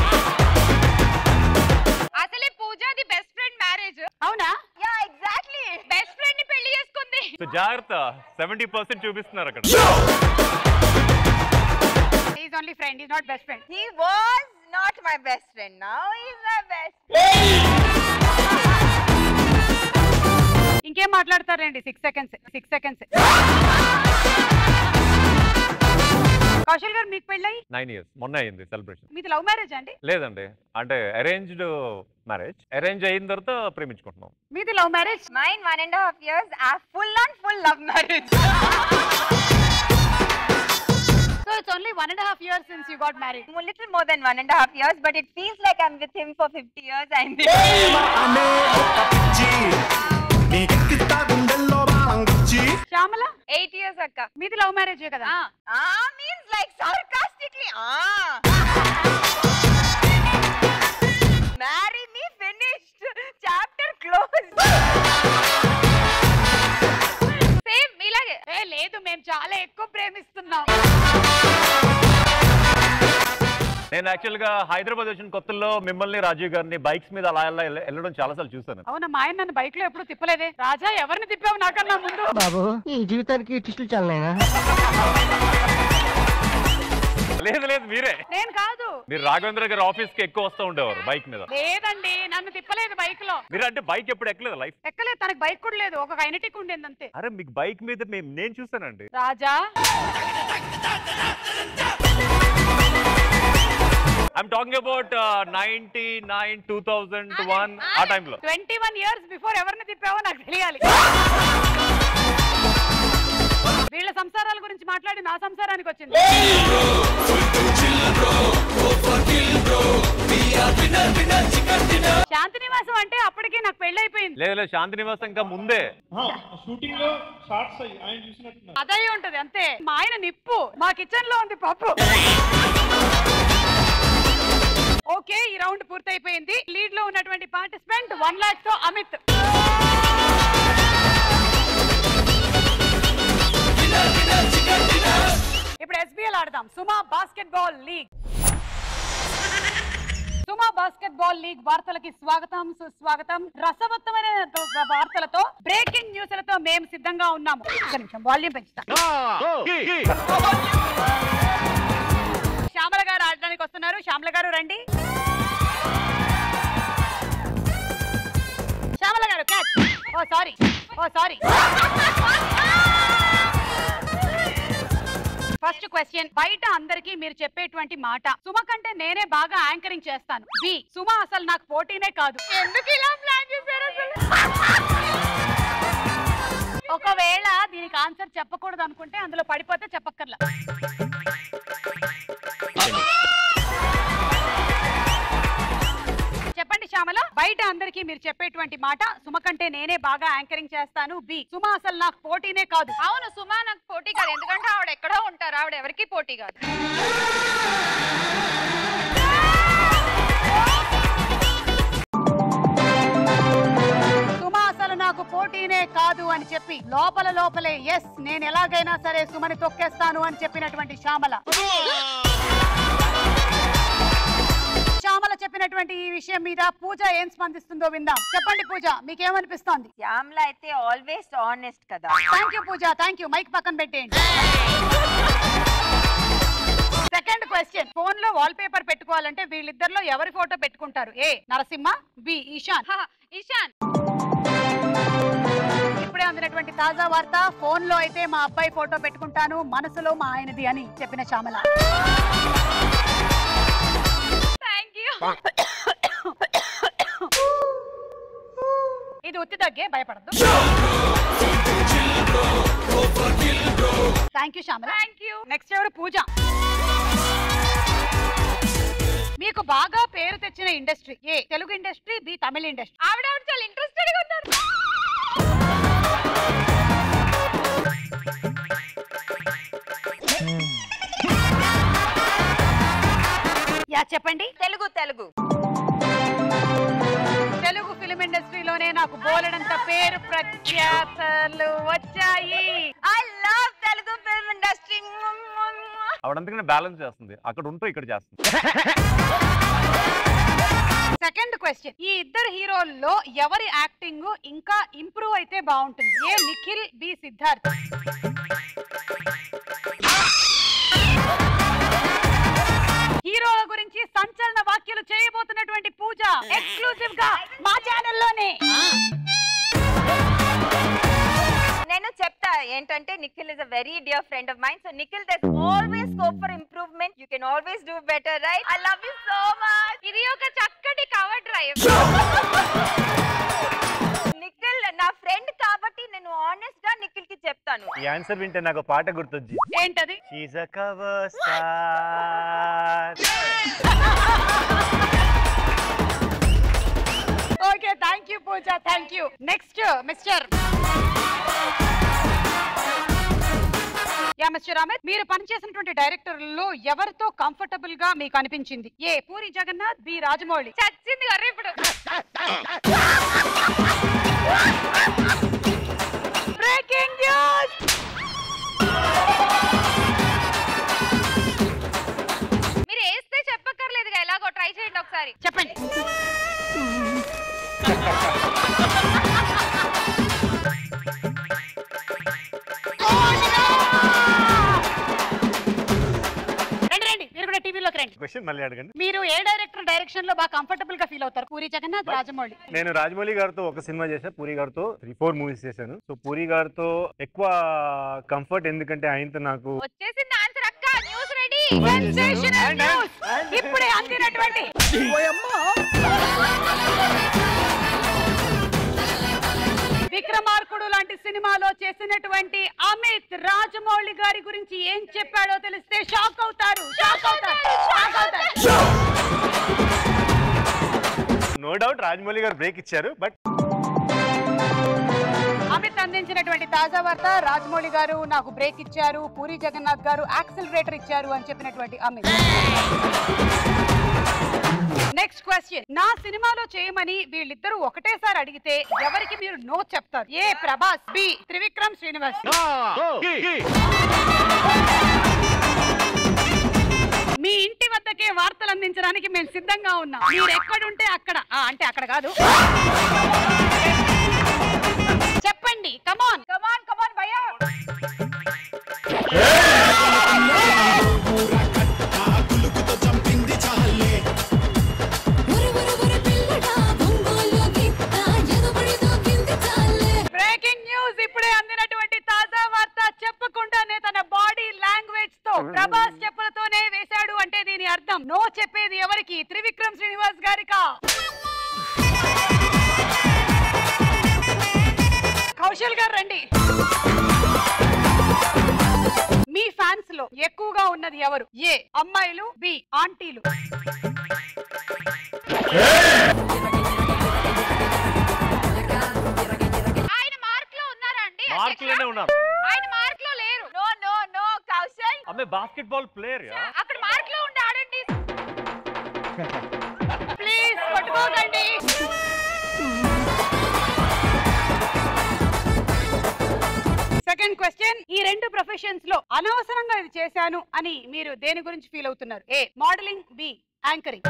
Speaker 11: అసలే పూజాది బెస్ట్ ఫ్రెండ్ మ్యారేజ్
Speaker 7: అవునా
Speaker 6: యా ఎగ్జాక్ట్లీ
Speaker 11: బెస్ట్ ఫ్రెండ్ ని పెళ్లి చేసుకుంది
Speaker 8: సో జాగ్రత్త సెవెంటీ పర్సెంట్ చూపిస్తున్నారు అక్కడ
Speaker 7: is only friend is not best friend
Speaker 6: he was not my best friend now is my best
Speaker 7: ఇంకేం మాట్లాడతారండి six seconds six seconds Kaushal గారు మీకు పెళ్ళయి
Speaker 8: నైన్ ఇయర్స్ మొన్న అయింది సెలబ్రేషన్
Speaker 7: మీది లవ్ మ్యారేజ్ అండి
Speaker 8: లేదండి అంటే అరేంజ్డ్ మ్యారేజ్ అరేంజ్ అయిన తర్వాత ప్రేమించుకుంటున్నాం
Speaker 7: మీది love marriage
Speaker 6: mine one and half years ఆ full on full love marriage
Speaker 7: so it's only one and half years since you got married
Speaker 6: little more than one and half years but it feels like I'm with him for fifty years అయింది
Speaker 7: Shyamala
Speaker 11: eight years అక్క
Speaker 7: మీది love మ్యారేజే కదా
Speaker 6: ఆ means like sarcastically ఆ marry me finished chapter close
Speaker 11: same ఇలాగే
Speaker 7: ఏ లేదు మేము చాలా ఎక్కువ ప్రేమిస్తున్నాం
Speaker 8: నేను యాక్చువల్ గా హైదరాబాద్ వచ్చిన కొత్తలో మిమ్మల్ని రాజీవ్ గారిని బైక్స్ మీద అలా అలా వెళ్ళ- వెళ్ళడం చాలా సార్లు చూసాను
Speaker 7: అవునా మా ఆయన నన్ను బైక్ లో ఎప్పుడు తిప్పలేదే రాజా ఎవరిని తిప్పావు నాకన్నా ముందు
Speaker 12: బాబు ఈ జీవితానికి టిస్టులు చాలనైనా
Speaker 8: లేదు లేదు మీరే
Speaker 7: నేను కాదు
Speaker 8: మీరు రాఘవేంద్ర గారి ఆఫీస్ కి ఎక్కువ వస్తూ ఉండేవారు బైక్ మీద
Speaker 7: లేదండి నన్ను తిప్పలేదు బైక్ లో
Speaker 8: మీరు అంటే బైక్ ఎప్పుడు ఎక్కలేదు లైఫ్
Speaker 7: ఎక్కలేదు తనకు బైక్ కూడా లేదు ఒక కైనటిక్ ఉండేది అంతే
Speaker 8: అరే మీకు బైక్ మీద మేము నేను చూసానండి
Speaker 7: Raja
Speaker 8: I'm talking about ninety nine two thousand one ఆ టైంలో
Speaker 7: ట్వంటీ వన్ ఇయర్స్ బిఫోర్ ఎవరిని తిప్పావో నాకు తెలియాలి వీళ్ళ సంసారాల గురించి మాట్లాడి నా సంసారానికి వచ్చింది శాంతి నివాసం అంటే అప్పటికే నాకు పెళ్ళైపోయింది
Speaker 8: లేదు లేదు శాంతి నివాసం ఇంకా ముందే
Speaker 13: షూటింగ్ లో షార్ట్స్ అయ్యి ఆయన చూసినట్టున్నారు
Speaker 7: అదయ్యి ఉంటది అంతే మా ఆయన నిప్పు మా కిచెన్ లో ఉంది పప్పు ఓకే ఈ రౌండ్ పూర్తయిపోయింది లీడ్ లో ఉన్నటువంటి పార్టిసిపెంట్ వన్ లాక్ తో అమిత్ ఇప్పుడు ఎస్బిఎల్ ఆడదాం Suma basketball league Suma basketball league వార్తలకి స్వాగతం సుస్వాగతం రసవత్తమైన వార్తలతో బ్రేకింగ్ న్యూస్లతో మేము సిద్ధంగా ఉన్నాము ఒక్క నిమిషం వాల్యూమ్ పెంచుతా శ్యామల గారు ఆడడానికి వస్తున్నారు శ్యామల గారు రండి శ్యామల గారు catch oh sorry oh sorry first question బయట అందరికీ మీరు చెప్పేటువంటి మాట సుమ కంటే నేనే బాగా యాంకరింగ్ చేస్తాను బి సుమ అసలు నాకు పోటీనే కాదు ఎందుకు ఇలా ప్లాన్ చేశారు అసలు ఒకవేళ దీనికి ఆన్సర్ చెప్పకూడదు అనుకుంటే అందులో పడిపోతే చెప్పక్కర్లా చెప్పండి శ్యామల బయట అందరికీ మీరు చెప్పేటువంటి మాట సుమ కంటే నేనే బాగా యాంకరింగ్ చేస్తాను బి సుమ అసలు నాకు పోటీనే కాదు
Speaker 11: అవును సుమా నాకు పోటీ కాదు ఎందుకంటే ఆవిడ ఎక్కడో ఉంటారు ఆవిడ ఎవరికి పోటీ కాదు
Speaker 7: సుమ అసలు నాకు పోటీనే కాదు అని చెప్పి లోపల లోపలే ఎస్ నేను ఎలాగైనా సరే సుమని తొక్కేస్తాను అని చెప్పినటువంటి శ్యామల శ్యామల చెప్పినటువంటి ఈ విషయం మీద పూజ ఏం స్పందిస్తుందో విందాం చెప్పండి పూజ మీకేమనిపిస్తోంది
Speaker 6: శ్యామ్ల అయితే ఆల్వేస్ ఆనెస్ట్ కదా
Speaker 7: thank you Pooja thank you mike పక్కన పెట్టేయండి
Speaker 2: సెకండ్ క్వశ్చన్ ఫోన్ లో వాల్ పేపర్ పెట్టుకోవాలంటే వీళ్ళిద్దరిలో ఎవరి ఫోటో పెట్టుకుంటారు ఏ నరసింహ బి ఈశాన్
Speaker 7: ఈశాన్
Speaker 2: ఇప్పుడే అందినటువంటి తాజా వార్త ఫోన్ లో అయితే మా అబ్బాయి ఫోటో పెట్టుకుంటాను మనసులో మా ఆయనది అని చెప్పిన శ్యామల
Speaker 7: థ్యాంక్ యూ
Speaker 2: ఇది ఉత్తి తగ్గే భయపడద్దు thank you Shyamala
Speaker 7: thank you
Speaker 2: next ఎవరు పూజ మీకు బాగా పేరు తెచ్చిన industry A Telugu industry B Tamil industry
Speaker 7: ఆవిడ ఆవిడ చాలా ఇంట్రెస్టెడ్ గా ఉన్నారు
Speaker 2: యా చెప్పండి
Speaker 6: తెలుగు తెలుగు
Speaker 2: తెలుగు ఫిలిం ఇండస్ట్రీలోనే నాకు బోలెడంత పేరు ప్రఖ్యాతలు వచ్చాయి
Speaker 6: I love Telugu film industry
Speaker 8: ఆవిడ అందుకనే బ్యాలెన్స్ చేస్తుంది అక్కడ ఉంటూ ఇక్కడ చేస్తుంది
Speaker 2: సెకండ్ క్వశ్చన్ ఈ ఇద్దరు హీరోల్లో ఎవరి యాక్టింగ్ ఇంకా ఇంప్రూవ్ అయితే బాగుంటుంది ఏ నిఖిల్ బి సిద్ధార్థ్ హీరోల గురించి సంచలన వ్యాఖ్యలు చేయబోతున్నటువంటి పూజ ఎక్స్క్లూజివ్ గా మా ఛానల్లోనే
Speaker 6: నేను చెప్తా ఏంటంటే Nikhil is a very dear friend of mine so Nikhil there always scope for improvement you can always do better right I love you so much
Speaker 7: ఇది ఒక చక్కటి కవర్ డ్రైవ్
Speaker 6: నిఖిల్ నా ఫ్రెండ్ కాబట్టి నేను ఆనెస్ట్ గా నిఖిల్ కి చెప్తాను
Speaker 4: ఈ ఆన్సర్ వింటే నాకు ఒక పాట గుర్తొచ్చి
Speaker 2: ఏంటది
Speaker 4: she's a cover star
Speaker 2: okay thank you Pooja thank you next mister yeah mister Amit మీరు పనిచేసినటువంటి డైరెక్టర్లలో ఎవరితో కంఫర్టబుల్ గా మీకు అనిపించింది ఏ పూరి జగన్నాథ్ బి రాజమౌళి
Speaker 7: చచ్చింది కర్రీ ఇప్పుడు
Speaker 2: బ్రేకింగ్ న్యూస్
Speaker 7: మీరు వేస్తే చెప్పక్కర్లేదుగా ఎలాగో ట్రై చేయండి ఒకసారి
Speaker 2: చెప్పండి రండి రండి మీరు కూడా టీవీలోకి రండి
Speaker 4: క్వశ్చన్ మళ్ళీ అడగండి
Speaker 2: మీరు ఏ డైరెక్టర్ డైరెక్షన్ లో బాగా కంఫర్టబుల్ గా ఫీల్ అవుతారు పూరి జగన్నాథ్ రాజమౌళి
Speaker 4: నేను రాజమౌళి గారితో ఒక సినిమా చేశాను పూరి గారితో త్రీ ఫోర్ మూవీస్ చేశాను సో పూరి గారితో ఎక్కువ కంఫర్ట్ ఎందుకంటే ఆయనతో నాకు
Speaker 7: వచ్చేసింది ఆన్సర్ అక్క న్యూస్ రెడీ
Speaker 2: Sensational news. ఇప్పుడే అందినటువంటి విక్రమార్కుడు లాంటి సినిమాలో చేసినటువంటి అమిత్ రాజమౌళి గారి గురించి ఏం చెప్పాడో తెలిస్తే షాక్ అవుతారు షాక్ అవుతారు షాక్ అవుతారు
Speaker 4: నో డౌట్ రాజమౌళి గారు బ్రేక్ ఇచ్చారు బట్
Speaker 2: అమిత్ అందించినటువంటి తాజా వార్త రాజమౌళి గారు నాకు బ్రేక్ ఇచ్చారు పూరి జగన్నాథ్ గారు యాక్సిలరేటర్ ఇచ్చారు అని చెప్పినటువంటి అమిత్ నెక్స్ట్ క్వశ్చన్ నా సినిమాలో చేయమని వీళ్ళిద్దరూ ఒకటేసారి అడిగితే ఎవరికి మీరు నో చెప్తారు ఏ ప్రభాస్ బి త్రివిక్రమ్ శ్రీనివాస్ మీ ఇంటి వద్దకే వార్తలు అందించడానికి మేము సిద్ధంగా ఉన్నాం మీరు ఎక్కడుంటే అక్కడ ఆ, అంటే అక్కడ కాదు చెప్పండి కమాన్
Speaker 6: కమాన్ కమాన్ భయ్యా
Speaker 2: బ్రేకింగ్ న్యూస్ ఇప్పుడే అందినటువంటి తాజా వార్త చెప్పకుండానే తన బాడీ లాంగ్వేజ్ తో ప్రభాస్ చెప్పులతోనే వేశాడు అంటే దీని అర్థం నో చెప్పేది ఎవరికి త్రివిక్రమ్ శ్రీనివాస్ గారికా కౌశల్ గారు రండి మీ ఫ్యాన్స్ లో ఎక్కువగా ఉన్నది ఎవరు ఏ అమ్మాయిలు బి ఆంటీలు
Speaker 7: ఆయన మార్క్ లో ఉన్నారా అండి
Speaker 8: మార్కులోనే ఉన్నారు
Speaker 7: ఆయన మార్క్ లో లేరు
Speaker 6: నో నో నో కౌశల్
Speaker 8: ఆమె బాస్కెట్ బాల్ ప్లేయర్
Speaker 7: అక్కడ మార్క్ లో ఉండి ఆడండి
Speaker 2: ప్లీజ్ కొట్టుకోకండి సెకండ్ క్వశ్చన్ ఈ రెండు ప్రొఫెషన్స్ లో అనవసరంగా ఇది చేశాను అని మీరు దేని గురించి ఫీల్ అవుతున్నారు A modelling B anchoring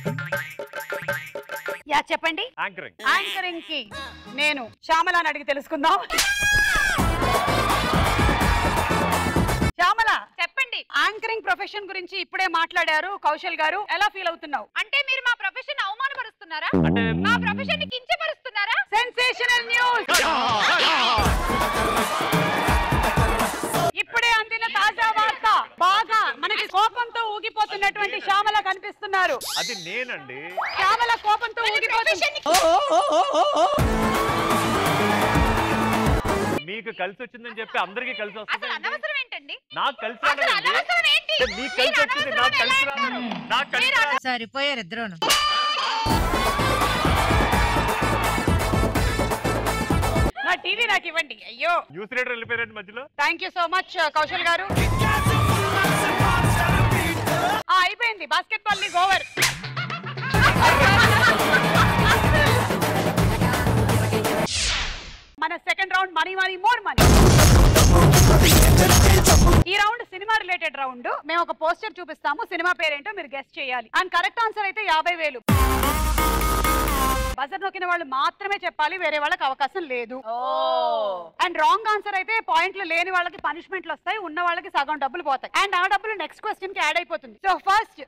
Speaker 2: yeah చెప్పండి
Speaker 8: యాంకరింగ్
Speaker 2: యాంకరింగ్ కి నేను శ్యామలాని అడిగి తెలుసుకుందాం శ్యామల
Speaker 7: చెప్పండి
Speaker 11: చెప్పండి
Speaker 7: యాంకరింగ్ ప్రొఫెషన్ గురించి ఇప్పుడే మాట్లాడారు కౌశల్ గారు ఎలా ఫీల్ అవుతున్నావు
Speaker 11: అంటే మీరు మా ప్రొఫెషన్ అవమానపరుస్తున్నారా మా ప్రొఫెషన్ ని కించపరుస్తున్నారా
Speaker 7: సెన్సేషనల్ న్యూస్ ఇప్పుడే అందిన తాజా వార్త బాగా మనకి కోపంతో ఊగిపోతున్నటువంటి శ్యామల కనిపిస్తున్నారు
Speaker 4: అది నేనండి
Speaker 7: శ్యామల కోపంతో ఊగిపోతుంది
Speaker 4: మీకు కలిసి వచ్చిందని చెప్పి అందరికీ కలిసి వస్తుంది
Speaker 11: అసలు అనవసరం ఏంటండి
Speaker 4: నాకు కలిసి
Speaker 11: అసలు
Speaker 4: రాలేదండి.
Speaker 11: అనవసరం ఏంటి
Speaker 4: అంటే మీకు కలిసి వచ్చింది నాకు కలిసి రాలేదు. నాకు కలిసి రాలేదు.
Speaker 14: సరిపోయారు ఇద్దరును
Speaker 7: నా టీవీ నాకు ఇవ్వండి అయ్యో
Speaker 4: న్యూస్ రీడర్ వెళ్ళిపోయారండి మధ్యలో
Speaker 7: thank you so much Kaushal గారు ఆ, అయిపోయింది బాస్కెట్ బాల్ లీగ్ ఓవర్ మన second round money money more money ఈ రౌండ్ సినిమా రిలేటెడ్ రౌండ్ మేము ఒక పోస్టర్ చూపిస్తాము సినిమా పేరేంటో మీరు గెస్ట్ చేయాలి అండ్ కరెక్ట్ ఆన్సర్ అయితే యాభై వేలు బజర్ నొక్కిన వాళ్ళు మాత్రమే చెప్పాలి వేరే వాళ్ళకి అవకాశం లేదు అండ్ రాంగ్ ఆన్సర్ అయితే పాయింట్లు లేని వాళ్ళకి పనిష్మెంట్లు వస్తాయి ఉన్న వాళ్ళకి సగం డబ్బులు పోతాయి అండ్ ఆ డబ్బులు నెక్స్ట్ క్వశ్చన్ కి యాడ్ అయిపోతుంది సో ఫస్ట్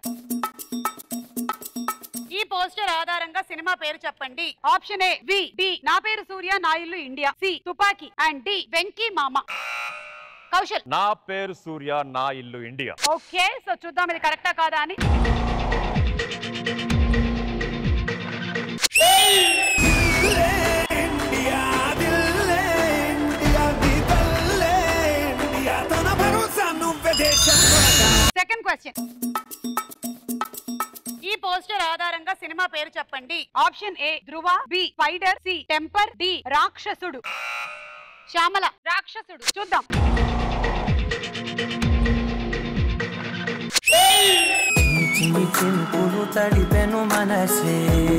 Speaker 7: ఈ పోస్టర్ ఆధారంగా సినిమా పేరు చెప్పండి ఆప్షన్ ఏ వి డి నా పేరు సూర్య నా ఇల్లు India C Thupaki and D Venky Mama Kaushal
Speaker 8: నా పేరు సూర్య నా ఇల్లు ఇండియా
Speaker 7: ఓకే సో చూద్దాం ఇది కరెక్టా కాదా అని సెకండ్ క్వశ్చన్ ఈ పోస్టర్ ఆధారంగా సినిమా పేరు చెప్పండి option A Dhruva B Spyder C Temper D Rakshasudu Shyamala రాక్షసుడు చూద్దాం
Speaker 15: చిన్ని చినుకులు తడిపెను మనసే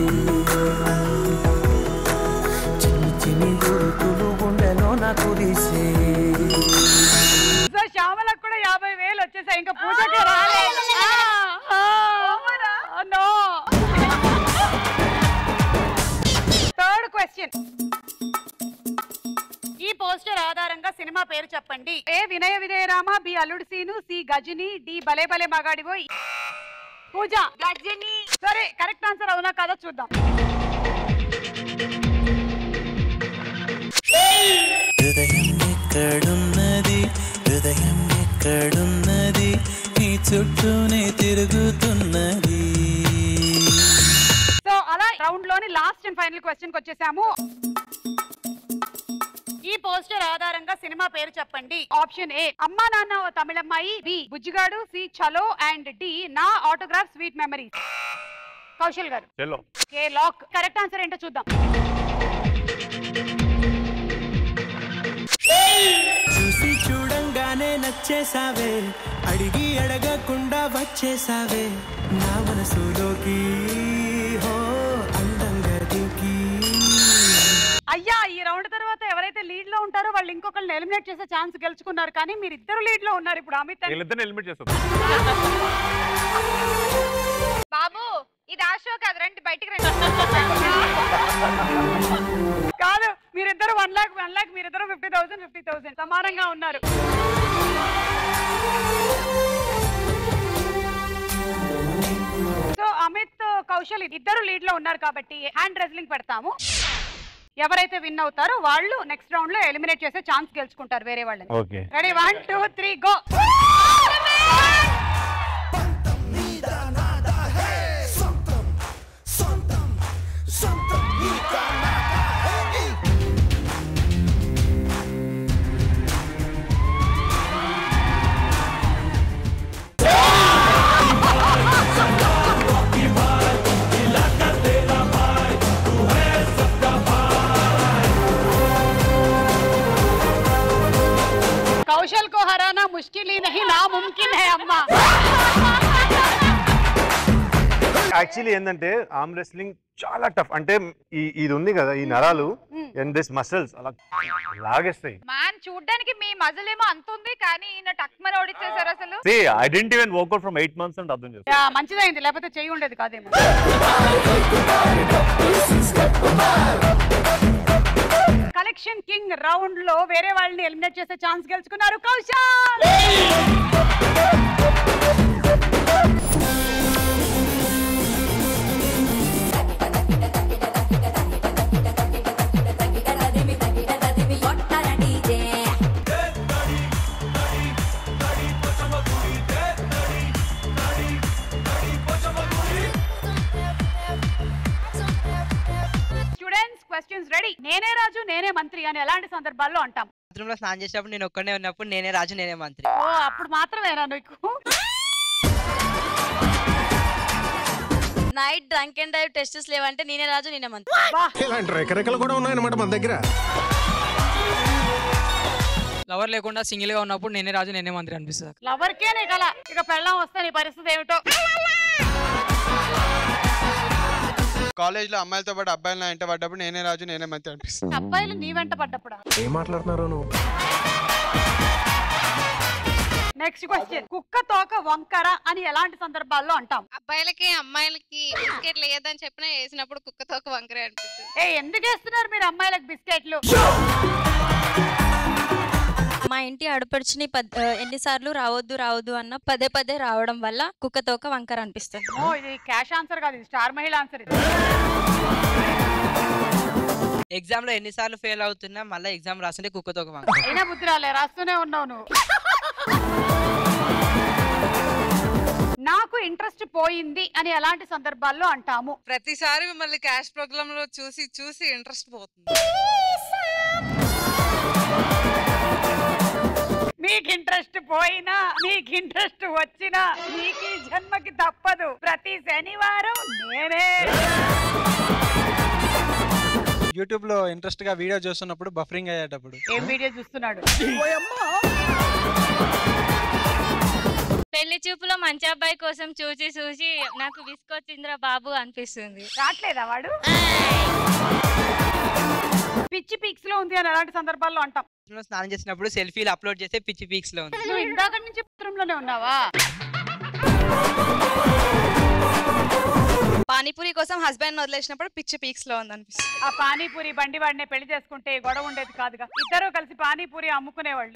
Speaker 15: చిన్ని చిన్ని గురుతులు గుండెలో నా కురిసే
Speaker 7: సో శ్యామలకు కూడా యాభై వేలు వచ్చేసాయి ఇంకా పూజకి రాలేదు నో థర్డ్ క్వశ్చన్ ఈ పోస్టర్ ఆధారంగా సినిమా పేరు చెప్పండి A Vinaya Vijayarama B Alludu Seenu C Ghajini D Bhale Bhale మగాడివో పూజ గజని సరే కరెక్ట్ ఆన్సర్ అవునా కాదో చూద్దాం
Speaker 15: హృదయం ఎక్కడున్నది హృదయం ఎక్కడున్నది నీ చుట్టూనే తిరుగుతున్నది
Speaker 7: సో అలా రౌండ్ లోని లాస్ట్ అండ్ ఫైనల్ క్వశ్చన్ కి వచ్చేసాము ఈ పోస్టర్ ఆధారంగా సినిమా పేరు చెప్పండి option A Amma Nanna O Tamilammayi B Bujjigadu C Chalo and D Naa autograph sweet memories Kaushal garu
Speaker 8: చెల్లో
Speaker 7: కే లాక్ కరెక్ట్ ఆన్సర్ ఏంటో చూద్దాం
Speaker 15: చూసి చూడంగానే నచ్చేసావే అడిగి అడగకుండా వచ్చేసావే నా మనసులోకి హో అందంగా దిగి
Speaker 7: అయ్యా ఈ రౌండ్ తర్వాత ఎవరైతే లీడ్ లో ఉంటారో వాళ్ళు ఇంకొకరిని ఎలిమినేట్ చేసే ఛాన్స్ గెలుచుకున్నారు కానీ మీరు ఇద్దరు లీడ్ లో ఉన్నారు ఇప్పుడు అమిత్ and-
Speaker 8: వీళ్ళిద్దరిని ఎలిమినేట్ చేస్తాం
Speaker 11: బాబు ఇది ఆ షో కాదు రండి బయటికి రండి
Speaker 7: కాదు మీరిద్దరు వన్ లాక్ వన్ లాక్ మీరిద్దరు ఫిఫ్టీ థౌసండ్ ఫిఫ్టీ థౌసండ్ సమానంగా ఉన్నారు సో అమిత్ కౌశల్ ఇద్దరు లీడ్ లో ఉన్నారు కాబట్టి హ్యాండ్ రెజ్లింగ్ పెడతాము ఎవరైతే విన్ అవుతారో వాళ్ళు నెక్స్ట్ రౌండ్ లో ఎలిమినేట్ చేసే ఛాన్స్ గెలుచుకుంటారు వేరే వాళ్ళని
Speaker 4: okay
Speaker 7: ready one two three go Kaushal को हराना मुश्किल ही नहीं नामुमकिन है अम्मा
Speaker 4: యాక్చువల్లీ ఏంటంటే ఆర్మ్ రెస్లింగ్ చాలా టఫ్ అంటే ఈ ఇది ఉంది కదా ఈ నరాలు అండ్ దిస్ మసిల్స్ అలా లాగేస్తాయి
Speaker 11: మాన్ చూడ్డానికి మీ మజల్ ఏమో అంత ఉంది కానీ ఈయన టక్మని ఓడిచ్చేసారు అసలు
Speaker 8: say I didn't even workout from eight months అంటే అర్థం చేసుకో
Speaker 7: యా, మంచిదైంది లేకపోతే చెయ్యి ఉండేది కాదేమో
Speaker 2: కలెక్షన్ కింగ్ రౌండ్ లో వేరే వాళ్ళని ఎలిమినేట్ చేసే ఛాన్స్ గెలుచుకున్నారు కౌశల్ స్టూడెంట్స్ క్వశ్చన్స్ రెడీ నేనే రాజు నేనే మంత్రి అని ఎలాంటి సందర్భాల్లో అంటాం
Speaker 14: బాత్రూమ్ లో స్నానం చేసేటప్పుడు నేను ఒక్కనే ఉన్నప్పుడు నేనే రాజు నేనే మంత్రి
Speaker 2: ఓ అప్పుడు మాత్రమేనా నీకు
Speaker 16: night drunk and drive tests లేవంటే నేనే రాజు నేనే మంత్రి
Speaker 17: ఇలాంటి రెకరెకలు కూడా ఉన్నాయన్నమాట మన దగ్గర
Speaker 18: లవర్ లేకుండా సింగిల్ గా ఉన్నప్పుడు నేనే రాజు నేనే మంత్రి అనిపిస్తుంది
Speaker 2: లవర్కే నీ కల ఇక పెళ్ళం వస్తే నీ పరిస్థితి ఏమిటో
Speaker 19: కాలేజ్ లో అమ్మాయిలతో పాటు అబ్బాయిలు నా ఇంట పడ్డప్పుడు నేనే రాజు నేనే మంత్రి అనిపిస్తుంది
Speaker 2: అబ్బాయిలు నీ వెంట పడ్డప్పుడా
Speaker 17: ఏం మాట్లాడుతున్నారు నువ్వు
Speaker 2: నెక్స్ట్ క్వశ్చన్ కుక్క తోక వంకర అని ఎలాంటి సందర్భాల్లో అంటాం
Speaker 11: అబ్బాయిలకి అమ్మాయిలకి బిస్కెట్ లేదని చెప్పినా వేసినప్పుడు కుక్కతో ఒక వంకరే అనిపిస్తుంది
Speaker 2: ఏ ఎందుకు వేస్తున్నారు మీరు అమ్మాయిలకు బిస్కెట్లు
Speaker 16: మా ఇంటి ఆడపడుచుని పద్- ఆ, ఎన్నిసార్లు రావద్దు రావద్దు అన్న పదే పదే రావడం వల్ల కుక్కతోక వంకర అనిపిస్తుంది
Speaker 2: ఓ ఇది క్యాష్ ఆన్సర్ కాదు ఇది స్టార్ మహిళ ఆన్సర్ ఇది
Speaker 14: ఎగ్జామ్ లో ఎన్నిసార్లు ఫెయిల్ అవుతున్నా మళ్ళీ ఎగ్జామ్ రాస్తుంటే కుక్కతో ఒక వంక
Speaker 2: అయినా బుద్ధి రాలే రాస్తూనే ఉన్నావు నువ్వు నాకు ఇంట్రెస్ట్ పోయింది అని ఎలాంటి సందర్భాల్లో అంటాము
Speaker 20: ప్రతిసారి మిమ్మల్ని క్యాష్ ప్రోగ్రామ్ లో చూసి చూసి ఇంట్రెస్ట్ పోతుంది
Speaker 2: మీకు ఇంట్రెస్ట్ పోయినా మీకు ఇంట్రెస్ట్ వచ్చినా మీకు ఈ జన్మకి తప్పదు ప్రతి శనివారం నేనే
Speaker 21: యూట్యూబ్ లో ఇంట్రెస్ట్ గా వీడియో చూస్తున్నప్పుడు బఫరింగ్ అయ్యేటప్పుడు
Speaker 2: ఏం వీడియో చూస్తున్నాడు
Speaker 16: పెళ్లి చూపులో మంచి అబ్బాయి కోసం చూసి చూసి నాకు విసుకొచ్చిందిరా బాబు అనిపిస్తుంది
Speaker 2: రావట్లేదా వాడు పిచ్చి పిక్స్ లో ఉంది అని ఎలాంటి సందర్భాల్లో అంటాం
Speaker 14: Bathroom లో స్నానం చేసినప్పుడు సెల్ఫీలు అప్లోడ్ చేస్తే పిచ్చి పీక్స్ లో ఉంది
Speaker 2: నువ్వు ఇందాక నుంచి bathroom లోనే ఉన్నావా
Speaker 20: పానీపూరి కోసం హస్బెండ్ వదిలేసినప్పుడు పిచ్చి పీక్స్ లో ఉంది అనిపిస్తుంది
Speaker 2: ఆ పానీపూరి బండి వాడిని పెళ్లి చేసుకుంటే గొడవ ఉండేది కాదుగా ఇద్దరు కలిసి పానీపూరి అమ్ముకునేవాళ్ళు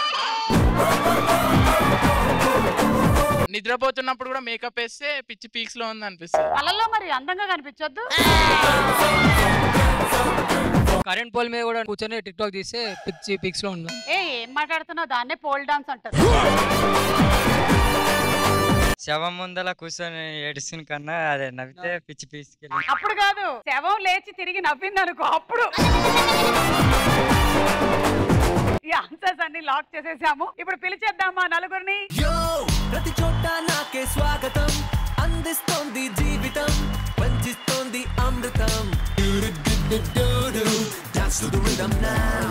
Speaker 22: నిద్రపోతున్నప్పుడు కూడా మేకప్ వేస్తే పిచ్చి పీక్స్ లో ఉంది అనిపిస్తుంది
Speaker 2: కళ్ళల్లో మరి అందంగా కనిపించొద్దు
Speaker 18: కరెంట్ పోల్ మీద కూడా కూర్చొని టిక్ టాక్ తీస్తే పిచ్చి పిక్స్ లో ఉంది
Speaker 2: ఏ ఏం మాట్లాడుతున్నావు దాన్నే పోల్ డాన్స్ అంటారు
Speaker 23: శవం ముందల కూర్చొని ఏడిసిన కన్నా అదే నవ్వితే పిచ్చి పిచ్చికి
Speaker 2: అప్పుడు కాదు శవం లేచి తిరిగి నవ్వింది అనుకో అప్పుడు ఈ ఆన్సర్స్ అన్ని లాక్ చేసేసాము ఇప్పుడు పిలిచేద్దామా నలుగురిని
Speaker 15: ప్రతి చోట నాకే స్వాగతం అందిస్తోంది జీవితం పంచిస్తోంది అమృతం Dance to the rhythm now.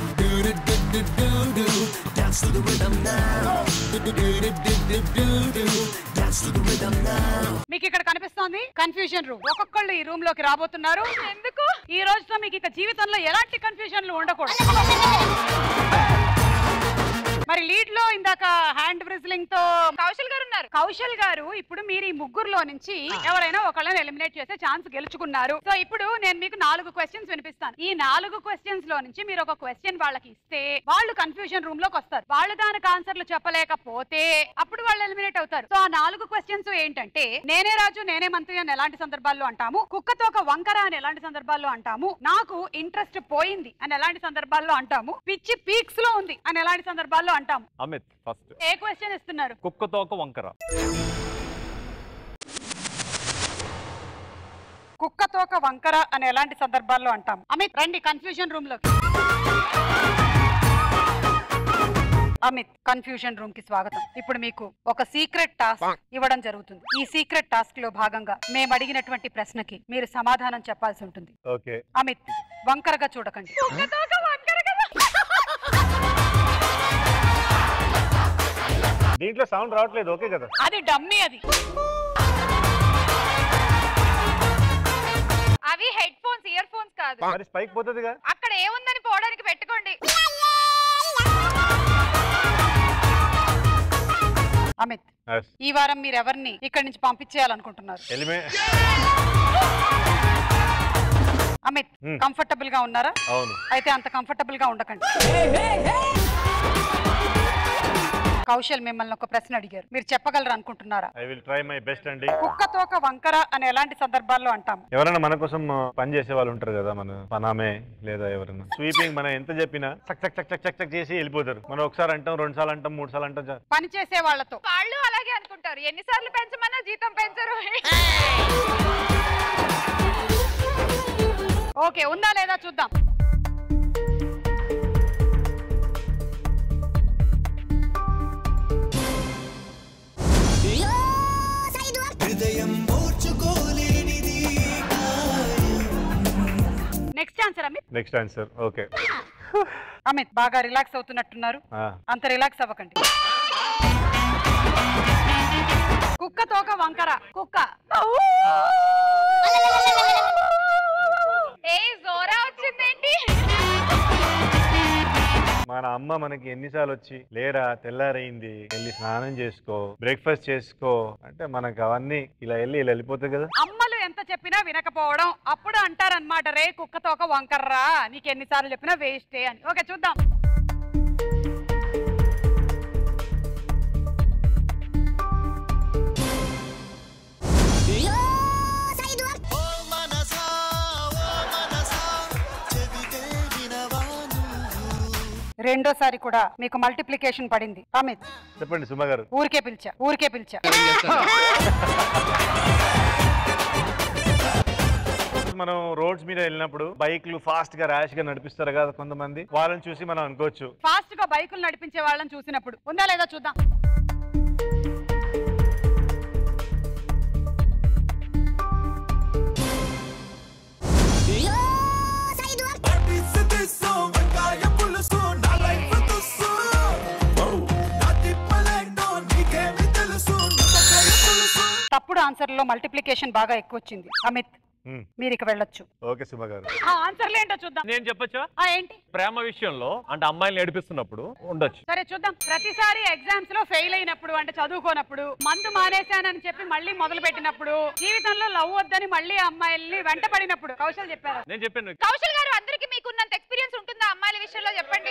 Speaker 15: Dance to the rhythm now. Dance to the rhythm now.
Speaker 2: మీకు ఇక్కడ కనిపిస్తోంది కన్ఫ్యూజన్ రూమ్ ఒక్కొక్కళ్ళు ఈ రూమ్ లోకి రాబోతున్నారు ఎందుకు ఈ రోజుతో మీకు ఇక జీవితంలో ఎలాంటి కన్ఫ్యూజన్లు ఉండకూడదు మరి లీడ్ లో ఇందాక హ్యాండ్ బ్రిజిలింగ్ తో కౌశల్ గారు ఉన్నారు కౌశల్ గారు ఇప్పుడు మీరు ఈ ముగ్గురులో నుంచి ఎవరైనా ఒకళ్ళని ఎలిమినేట్ చేసే ఛాన్స్ గెలుచుకున్నారు సో ఇప్పుడు నేను మీకు నాలుగు క్వశ్చన్స్ వినిపిస్తాను ఈ నాలుగు క్వశ్చన్స్ లో నుంచి మీరు ఒక క్వశ్చన్ వాళ్ళకి ఇస్తే వాళ్ళు కన్ఫ్యూజన్ రూమ్ లోకి వస్తారు వాళ్ళు దానికి ఆన్సర్లు చెప్పలేకపోతే అప్పుడు వాళ్ళు ఎలిమినేట్ అవుతారు సో ఆ నాలుగు క్వశ్చన్స్ ఏంటంటే నేనే రాజు నేనే మంత్రి అని ఎలాంటి సందర్భాల్లో అంటాము కుక్కతో ఒక వంకర అని ఎలాంటి సందర్భాల్లో అంటాము నాకు ఇంట్రెస్ట్ పోయింది అని ఎలాంటి సందర్భాల్లో అంటాము పిచ్చి పీక్స్ లో ఉంది అని ఎలాంటి సందర్భాల్లో అంటాము
Speaker 8: అమిత్ ఫస్ట్
Speaker 2: ఏ క్వశ్చన్ ఇస్తున్నారు
Speaker 8: కుక్కతో ఒక వంకర
Speaker 2: కుక్కతో ఒక వంకర అని ఎలాంటి సందర్భాల్లో అంటాం అమిత్ రండి కన్ఫ్యూజన్ రూమ్ లోకి అమిత్ కన్ఫ్యూజన్ రూమ్ కి స్వాగతం ఇప్పుడు మీకు ఒక సీక్రెట్ టాస్క్ ఇవ్వడం జరుగుతుంది ఈ సీక్రెట్ టాస్క్ లో భాగంగా మేము అడిగినటువంటి ప్రశ్నకి మీరు సమాధానం చెప్పాల్సి ఉంటుంది
Speaker 4: ఓకే
Speaker 2: అమిత్ వంకరగా చూడకండి
Speaker 4: దీంట్లో సౌండ్ రావట్లేదు ఓకే కదా
Speaker 2: అది డమ్మీ అది
Speaker 11: అవి హెడ్ ఫోన్స్ ఇయర్ ఫోన్స్ కాదు
Speaker 4: మరి స్పైక్ పోతుందిగా
Speaker 11: అక్కడ ఏముందని పోవడానికి పెట్టుకోండి
Speaker 2: అమిత్ ఈ వారం మీరు ఎవరిని ఇక్కడి నుంచి పంపించేయాలనుకుంటున్నారు
Speaker 4: ఎలిమే
Speaker 2: అమిత్
Speaker 4: Hmm.
Speaker 2: కంఫర్టబుల్ గా ఉన్నారా
Speaker 4: అవును
Speaker 2: అయితే అంత కంఫర్టబుల్ గా ఉండకండి కౌశల్ మిమ్మల్ని ఒక ప్రశ్న అడిగారు మీరు చెప్పగలరు అనుకుంటున్నారా
Speaker 4: I will try my best అండి
Speaker 2: కుక్క తోక వంకర అని ఎలాంటి సందర్భాల్లో అంటాం
Speaker 4: ఎవరైనా మన కోసం ఆ, పని చేసే వాళ్ళు ఉంటారు కదా మన పనామే లేదా ఎవరైనా స్వీపింగ్ మనం ఎంత చెప్పినా చక్ చక్ చక్ చక్ చక్ చక్ చేసి వెళ్ళిపోతారు మనం ఒకసారి అంటాం రెండు సార్లు అంటాం మూడు సార్లు అంటాం చా-
Speaker 2: పని చేసే వాళ్ళతో
Speaker 11: వాళ్ళు అలాగే అనుకుంటారు ఎన్నిసార్లు పెంచమన్నా జీతం పెంచరు
Speaker 2: ఓకే ఉందా లేదా చూద్దాం
Speaker 15: హృదయం ఓర్చుకోలేనిది
Speaker 2: next answer Amit
Speaker 4: next answer okay
Speaker 2: Amit బాగా రిలాక్స్ అవుతున్నట్టున్నారు అంత రిలాక్స్ అవ్వకండి కుక్క తోక వంకర కుక్క
Speaker 11: ఏ జోరా వచ్చిందేంటి
Speaker 4: మన అమ్మ మనకి ఎన్నిసార్లు వచ్చి లేరా తెల్లారైంది వెళ్ళి స్నానం చేసుకో బ్రేక్ఫాస్ట్ చేసుకో అంటే మనకు అవన్నీ ఇలా వెళ్ళి ఇలా వెళ్ళిపోతాయి కదా
Speaker 2: అమ్మలు ఎంత చెప్పినా వినకపోవడం అప్పుడు అంటారనమాట రే కుక్క తోక వంకర్రా నీకు ఎన్నిసార్లు చెప్పినా వేస్టే అని ఓకే చూద్దాం రెండోసారి కూడా మీకు మల్టిప్లికేషన్ పడింది అమిత్
Speaker 4: చెప్పండి సుమ గారు
Speaker 2: ఊరికే పిలిచా ఊరికే పిలిచా
Speaker 4: మనం రోడ్స్ మీద వెళ్ళినప్పుడు బైక్లు ఫాస్ట్ గా ర్యాష్ గా నడిపిస్తారు కదా కొంతమంది వాళ్ళని చూసి మనం అనుకోవచ్చు
Speaker 2: ఫాస్ట్ గా బైకులు నడిపించే వాళ్ళని చూసినప్పుడు ఉందా లేదా చూద్దాం
Speaker 15: తెలుసు వంకాయ పులుసు నా లైఫ్ తుస్సు నా తిప్పలేంటో నీకేమి తెలుసు నిమ్మకాయ పులుసు
Speaker 2: తప్పుడు ఆన్సర్ లో మల్టిప్లికేషన్ బాగా ఎక్కువ వచ్చింది అమిత్ మీరు ఇక వెళ్ళొచ్చు
Speaker 4: ఓకే సుమ గారు
Speaker 2: ఆ ఆన్సర్లు ఏంటో చూద్దాం
Speaker 8: నేను చెప్పొచ్చా
Speaker 2: ఆ ఏంటి
Speaker 8: ప్రేమ విషయంలో అంటే అమ్మాయిని ఏడిపిస్తున్నప్పుడు ఉండొచ్చు
Speaker 2: సరే చూద్దాం ప్రతిసారి ఎగ్జామ్స్ లో ఫెయిల్ అయినప్పుడు అంటే చదువుకోనప్పుడు మందు మానేశానని చెప్పి మళ్ళీ మొదలు పెట్టినప్పుడు జీవితంలో లవ్ వద్దని మళ్ళీ అమ్మాయిల్ని వెంట పడినప్పుడు కౌశల్ చెప్పారు
Speaker 8: నేను చెప్పాను
Speaker 11: కౌశల్ గారు అందరికి మీకున్నంత ఎక్స్పీరియన్స్ ఉంటుందా అమ్మాయిల విషయంలో చెప్పండి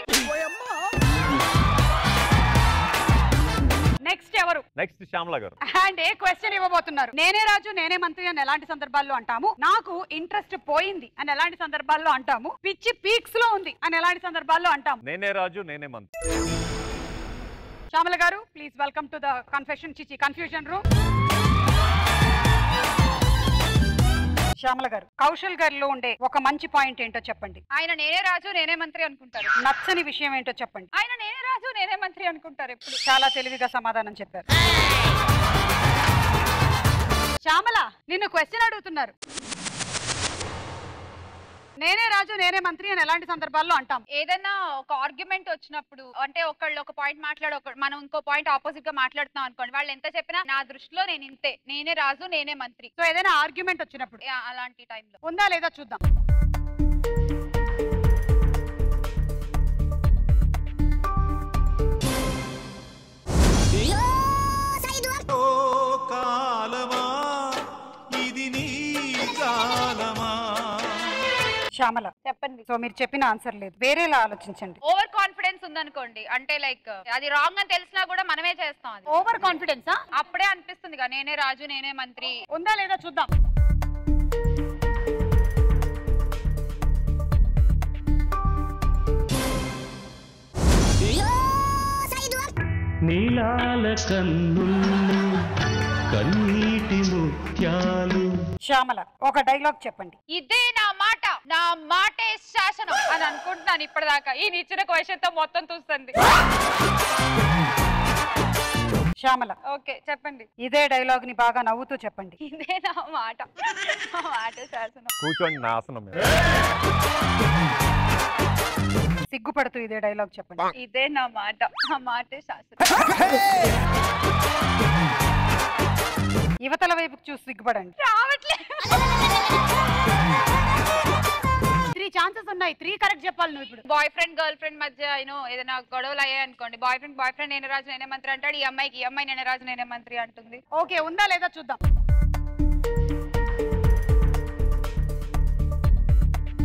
Speaker 2: నెక్స్ట్ ఎవరు
Speaker 8: నెక్స్ట్ శ్యామల గారు
Speaker 2: అండ్ ఏ క్వశ్చన్ ఇవ్వబోతున్నారు నేనే రాజు నేనే మంత్రి అని ఎలాంటి సందర్భాల్లో అంటాము నాకు ఇంట్రెస్ట్ పోయింది అని ఎలాంటి సందర్భాల్లో అంటాము పిచ్చి పీక్స్ లో ఉంది అని ఎలాంటి సందర్భాల్లో అంటాము
Speaker 8: నేనే రాజు నేనే మంత్రి
Speaker 2: Shyamala garu please welcome to the confession చిచి కన్ఫ్యూజన్ రూమ్ శ్యామల గారు కౌశల్ గారిలో ఉండే ఒక మంచి పాయింట్ ఏంటో చెప్పండి
Speaker 11: ఆయన నేనే రాజు నేనే మంత్రి అనుకుంటారు
Speaker 2: నచ్చని విషయం ఏంటో చెప్పండి
Speaker 11: ఆయన నేనే రాజు నేనే మంత్రి అనుకుంటారు ఎప్పుడు
Speaker 2: చాలా తెలివిగా సమాధానం చెప్పారు శ్యామల నిన్ను క్వశ్చన్ అడుగుతున్నారు నేనే రాజు నేనే మంత్రి అని ఎలాంటి సందర్భాల్లో అంటాం
Speaker 11: ఏదైనా ఒక ఆర్గ్యుమెంట్ వచ్చినప్పుడు అంటే ఒకళ్ళు ఒక పాయింట్ మాట్లాడు ఒక మనం ఇంకో పాయింట్ ఆపోజిట్ గా మాట్లాడుతున్నాం అనుకోండి వాళ్ళు ఎంత చెప్పినా నా దృష్టిలో నేను ఇంతే నేనే రాజు నేనే మంత్రి
Speaker 2: సో ఏదైనా ఆర్గ్యుమెంట్ వచ్చినప్పుడు
Speaker 11: యా, అలాంటి టైంలో
Speaker 2: ఉందా లేదా చూద్దాం
Speaker 15: ఓ కాలమా ఇది నీ కాలమా
Speaker 2: శ్యామల
Speaker 11: చెప్పండి
Speaker 2: సో మీరు చెప్పిన ఆన్సర్ లేదు వేరేలా ఆలోచించండి
Speaker 11: ఓవర్ కాన్ఫిడెన్స్ ఉందనుకోండి అంటే లైక్ అది రాంగ్ అని తెలిసినా కూడా మనమే చేస్తాం అది
Speaker 2: ఓవర్ కాన్ఫిడెన్సా
Speaker 11: అప్పుడే అనిపిస్తుంది కదా నేనే రాజు నేనే మంత్రి
Speaker 2: ఉందా లేదా చూద్దాం
Speaker 5: నీలాల కన్నుల్లో కన్నీటి ముత్యాలు
Speaker 2: శ్యామల ఒక డైలాగ్ చెప్పండి
Speaker 11: ఇదే నా మాట నా మాటే శాసనం అని అనుకుంటున్నాను ఇప్పటిదాకా ఈ ఇచ్చిన క్వశ్చన్ తో మొత్తం చూస్తుంది
Speaker 2: శ్యామల
Speaker 11: ఓకే చెప్పండి
Speaker 2: ఇదే డైలాగ్ ని బాగా నవ్వుతూ చెప్పండి
Speaker 11: ఇదే నా మాట నా మాట శాసనం
Speaker 8: కూర్చోండి నా ఆసనం మీద
Speaker 2: సిగ్గుపడుతూ ఇదే డైలాగ్ చెప్పండి
Speaker 11: ఇదే నా మాట నా మాటే శాసనం
Speaker 2: యువతల వైపుకి చూసి సిగ్గుపడండి
Speaker 11: రావట్లేదు
Speaker 2: త్రీ ఛాన్సెస్ ఉన్నాయి త్రీ కరెక్ట్ చెప్పాలి నువ్వు ఇప్పుడు
Speaker 11: బాయ్ ఫ్రెండ్ గర్ల్ ఫ్రెండ్ మధ్య యూనో ఏదైనా గొడవలు అయ్యాయి అనుకోండి బాయ్ ఫ్రెండ్ బాయ్ ఫ్రెండ్ నేనే రాజు నేనే మంత్రి అంటాడు ఈ అమ్మాయికి ఈ అమ్మాయి నేనే రాజు నేనే మంత్రి అంటుంది
Speaker 2: ఓకే ఉందా లేదా చూద్దాం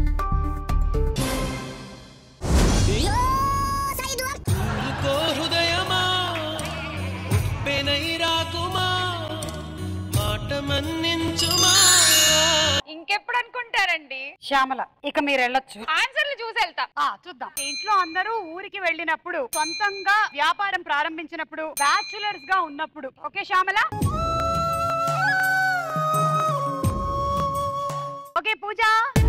Speaker 11: వెళ్తానండి
Speaker 2: శ్యామల ఇక మీరు వెళ్ళొచ్చు
Speaker 11: ఆన్సర్లు చూసి వెళ్తా
Speaker 2: ఆ చూద్దాం ఇంట్లో అందరూ ఊరికి వెళ్ళినప్పుడు సొంతంగా వ్యాపారం ప్రారంభించినప్పుడు బ్యాచులర్స్ గా ఉన్నప్పుడు okay Shyamala okay Pooja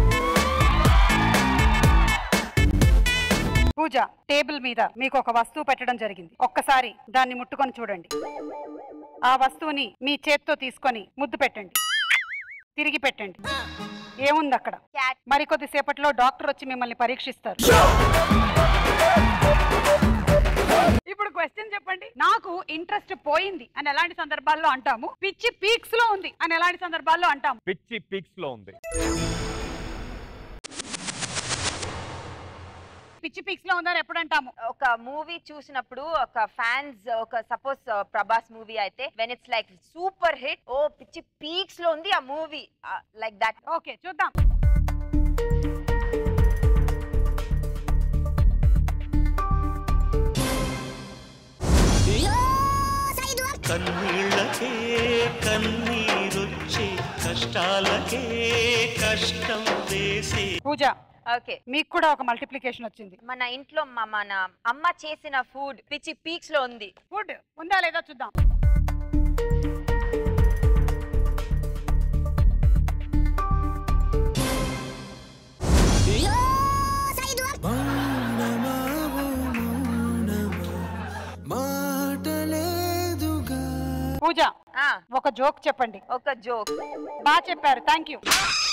Speaker 2: Pooja table మీద మీకు ఒక వస్తువు పెట్టడం జరిగింది ఒక్కసారి దాన్ని ముట్టుకొని చూడండి ఆ వస్తువుని మీ చేత్తో తీసుకొని ముద్దు పెట్టండి తిరిగి పెట్టండి ఏముంది అక్కడ మరికొద్ది సేపట్లో డాక్టర్ వచ్చి మిమ్మల్ని పరీక్షిస్తారు ఇప్పుడు క్వశ్చన్ చెప్పండి నాకు ఇంట్రెస్ట్ పోయింది అని ఎలాంటి సందర్భాల్లో అంటాము పిచ్చి పీక్స్ లో ఉంది అని ఎలాంటి సందర్భాల్లో అంటాము
Speaker 8: పిచ్చి పీక్స్ లో ఉంది
Speaker 2: పిచ్చి పీక్స్ లో ఉందని ఎప్పుడు అంటాము
Speaker 6: ఒక మూవీ చూసినప్పుడు ఒక ఫ్యాన్స్ ఒక సపోజ్ ప్రభాస్ మూవీ అయితే when it's like super hit ఓ పిచ్చి పీక్స్ లో ఉంది ఆ మూవీ లైక్ దట్
Speaker 2: ఓకే చూద్దాం
Speaker 5: కన్నీళ్ళకే కన్నీరొచ్చే కష్టాలకే కష్టం వేసే
Speaker 2: పూజ
Speaker 6: ఓకే
Speaker 2: మీకు కూడా ఒక మల్టిప్లికేషన్ వచ్చింది
Speaker 6: మన ఇంట్లో మా- మన అమ్మ చేసిన ఫుడ్ పిచ్చి పీక్స్ లో ఉంది
Speaker 2: ఫుడ్ ఉందా లేదా చూద్దాం పూజ ఒక జోక్ చెప్పండి
Speaker 6: ఒక జోక్
Speaker 2: బాగా చెప్పారు థ్యాంక్ యూ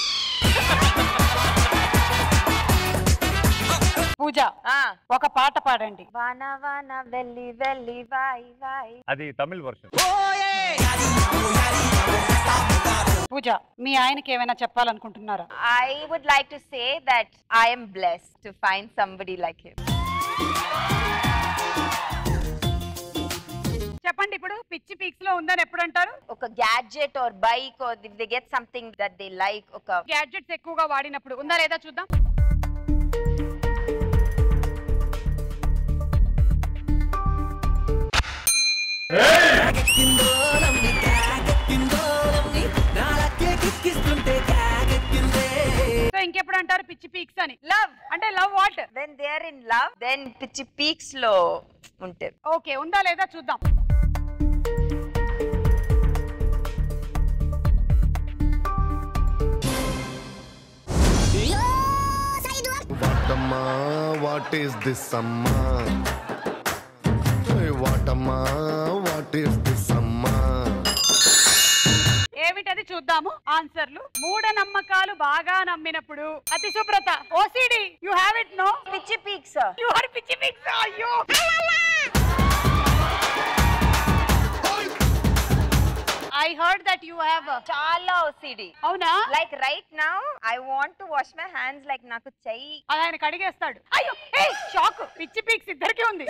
Speaker 2: పూజ ఒక పాట పాడండి
Speaker 6: వాన వాన వెళ్ళి వెళ్ళి వాయి వాయి
Speaker 8: అది తమిళ్ వర్షన్
Speaker 2: పూజ మీ ఆయనకి ఏమైనా చెప్పాలనుకుంటున్నారా
Speaker 6: I would like to say that I am blessed to find somebody like him.
Speaker 2: చెప్పండి ఇప్పుడు పిచ్చి పీక్స్ లో ఉందని ఎప్పుడు అంటారు
Speaker 6: ఒక gadget or bike or they get something that they like ఒక
Speaker 2: గ్యాడ్జెట్స్ ఎక్కువగా వాడినప్పుడు ఉందా లేదా చూద్దాం సో ఇంకెప్పుడు అంటారు పిచ్చి పీక్స్ అని
Speaker 6: లవ్
Speaker 2: అంటే love what
Speaker 6: when they are in love then పిచ్చి పీక్స్ లో ఉంటే
Speaker 2: ఓకే ఉందా లేదా చూద్దాం
Speaker 3: వాటమ్మా వాట్ ఈస్ దిస్ అమ్మా Hey, వాటమ్మా వాట్ ఈస్ దిస్ అమ్మా
Speaker 2: ఏమిటది చూద్దాము ఆన్సర్లు మూఢనమ్మకాలు బాగా నమ్మినప్పుడు అతి శుభ్రత OCD you have it no
Speaker 6: పిచ్చి పీక్స్
Speaker 2: యు ఆర్ పిచ్చి పీక్స్ అయ్యో I heard that you have
Speaker 6: చాలా OCD
Speaker 2: అవునా
Speaker 6: like right now I want to wash my hands like నాకు చెయ్యి
Speaker 2: అది ఆయన కడిగేస్తాడు అయ్యో ఏ షాక్ పిచ్చి పీక్స్ ఇద్దరికి ఉంది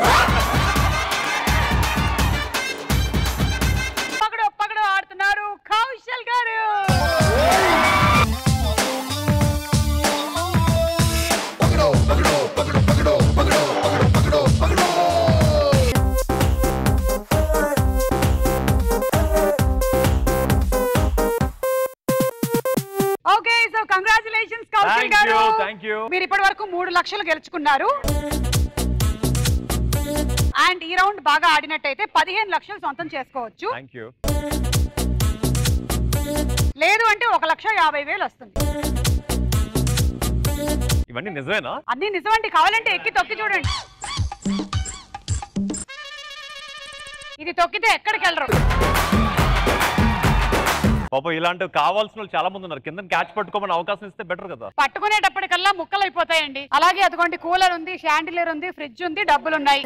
Speaker 2: పగడు పగడు ఆడుతున్నారు Kaushal garu okay so congratulations Kaushal
Speaker 8: Thank
Speaker 2: garu
Speaker 8: you, thank you.
Speaker 2: మీరు ఇప్పటి వరకు మూడు లక్షలు గెలుచుకున్నారు అండ్ ఈ రౌండ్ బాగా ఆడినట్టయితే పదిహేను లక్షలు సొంతం చేసుకోవచ్చు
Speaker 8: థ్యాంక్ యూ
Speaker 2: లేదు అంటే ఒక లక్ష యాభై వేలు వస్తుంది
Speaker 8: ఇవన్నీ నిజమేనా
Speaker 2: అన్ని నిజమండి కావాలంటే ఎక్కి తొక్కి చూడండి ఇది తొక్కితే ఎక్కడికి వెళ్ళరు
Speaker 8: పాపం ఇలాంటివి కావాల్సిన వాళ్ళు చాలా మంది ఉన్నారు కింద క్యాచ్ పట్టుకోమని అవకాశం ఇస్తే బెటర్ కదా
Speaker 2: పట్టుకునేటప్పటికల్లా ముక్కలు అయిపోతాయండి అలాగే అదిగోండి కూలర్ ఉంది షాండిలియర్ ఉంది ఫ్రిడ్జ్ ఉంది డబ్బులు ఉన్నాయి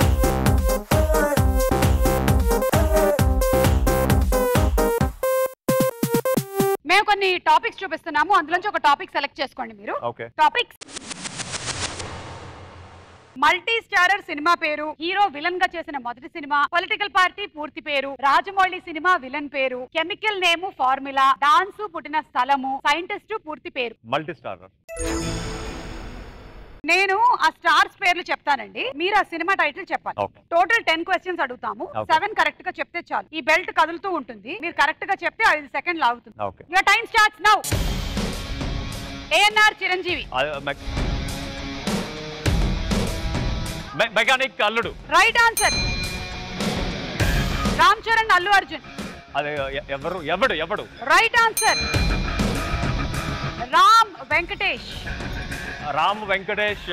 Speaker 2: మేము కొన్ని టాపిక్స్ చూపిస్తున్నాము అందులోంచి ఒక టాపిక్ సెలెక్ట్ చేసుకోండి మీరు
Speaker 8: ఓకే
Speaker 2: టాపిక్స్ మల్టీ స్టారర్ సినిమా పేరు హీరో విలన్ గా చేసిన మొదటి సినిమా పొలిటికల్ పార్టీ పూర్తి పేరు రాజమౌళి సినిమా విలన్ పేరు కెమికల్ నేము ఫార్ములా డాన్స్ పుట్టిన స్థలము సైంటిస్ట్ పూర్తి పేరు
Speaker 8: మల్టీ స్టారర్
Speaker 2: నేను ఆ స్టార్స్ పేర్లు చెప్తానండి మీరు ఆ సినిమా టైటిల్ చెప్పాలి
Speaker 8: ఓకే
Speaker 2: టోటల్ టెన్ క్వశ్చన్స్ అడుగుతాము
Speaker 8: Okay.
Speaker 2: సెవెన్ కరెక్ట్ గా చెప్తే చాలు ఈ బెల్ట్ కదులుతూ ఉంటుంది మీరు కరెక్ట్ గా చెప్తే ఐదు సెకండ్లు ఆగుతుంది
Speaker 8: okay
Speaker 2: your time starts now ANR Chiranjeevi
Speaker 8: అది మె- మె- mechanic Alludu
Speaker 2: right answer Ram Charan Allu Arjun
Speaker 8: అది ఎ- ఎవరు ఎవడు ఎవడు
Speaker 2: రైట్ ఆన్సర్ రామ్ వెంకటేష్
Speaker 8: రామ్ వెంకటేష్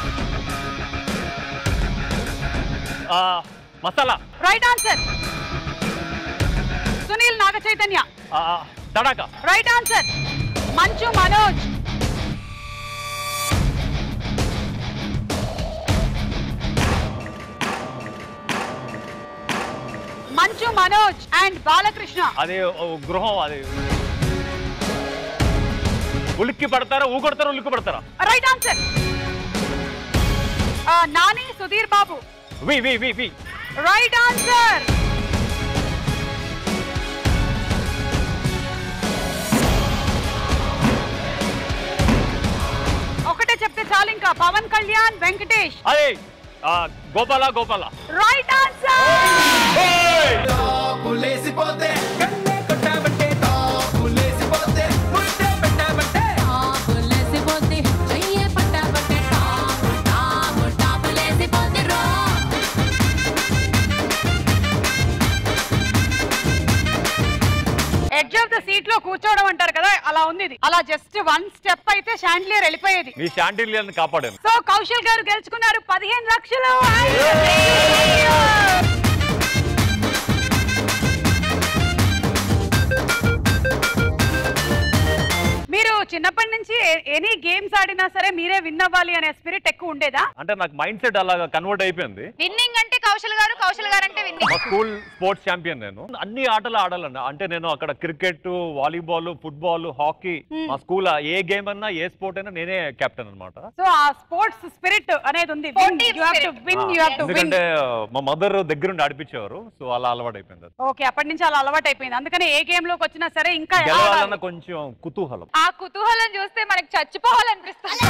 Speaker 8: ఆ, మసాలా
Speaker 2: రైట్ ఆన్సర్ సునీల్ నాగ చైతన్య
Speaker 8: ఆ, తడాక
Speaker 2: రైట్ ఆన్సర్ మంచు మనోజ్ మంచు మనోజ్ అండ్ బాలకృష్ణ
Speaker 8: అది ఓ గృహం అది ఉలిక్కి పడతారా ఊకొడతారా ఉలిక్కి పడతారా
Speaker 2: right answer Nani Sudheer Babu
Speaker 8: V V V V
Speaker 2: right answer ఒకటే చెప్తే చాలు ఇంకా పవన్ కళ్యాణ్ వెంకటేష్
Speaker 8: అదే ఆ, గోపాల గోపాల
Speaker 2: రైట్ ఆన్సర్
Speaker 15: లేసిపోతే కన్నే కొట్టావంటే టాపు లేసిపోతే ముద్దే పెట్టావంటే
Speaker 2: ఎడ్జ్ ఆఫ్ ద సీట్ లో కూర్చోవడం అంటారు కదా అలా ఉంది ఇది అలా జస్ట్ వన్ స్టెప్ అయితే షాండ్లియర్ వెళ్ళిపోయేది
Speaker 8: మీ శాండిల్యాన్ని కాపాడాను
Speaker 2: సో కౌశల్ గారు గెలుచుకున్నారు పదిహేను లక్షలు మీరు చిన్నప్పటి నుంచి ఎనీ గేమ్స్ ఆడినా సరే మీరే విన్ అవ్వాలి అనే స్పిరిట్ ఎక్కువ ఉండేదా
Speaker 8: అంటే నాకు మైండ్ సెట్ అలాగా కన్వర్ట్ అయిపోయింది
Speaker 11: విన్నింగ్ అంటే కౌశల్ గారు కౌశల్ గారు అంటే విన్నింగ్
Speaker 8: మా స్కూల్ స్పోర్ట్స్ ఛాంపియన్ నేను అన్ని ఆటలు ఆడాలన్న అంటే నేను అక్కడ క్రికెట్ వాలీబాల్ ఫుట్బాల్ హాకీ మా స్కూల్ ఏ గేమ్ అన్నా ఏ స్పోర్ట్ అయినా నేనే కెప్టెన్ అనమాట
Speaker 2: సో ఆ స్పోర్ట్స్ స్పిరిట్ అనేది ఉంది you have to win you have to win
Speaker 8: ఎందుకంటే మా మదర్ దగ్గరుండి ఆడిపించేవారు సో అలా అలవాటు అయిపోయింది అది.
Speaker 2: ఓకే అప్పటి నుంచి అలా అలవాటు అయిపోయింది అందుకనే ఏ గేమ్ లోకి వచ్చినా సరే ఇంకా ఎలా
Speaker 8: గెలవాలన్న
Speaker 2: ఆడాలి?
Speaker 8: కొంచెం కుతూహలం
Speaker 11: ఆ కుతూహలం చూస్తే మనకి చచ్చిపోవాలనిపిస్తుంది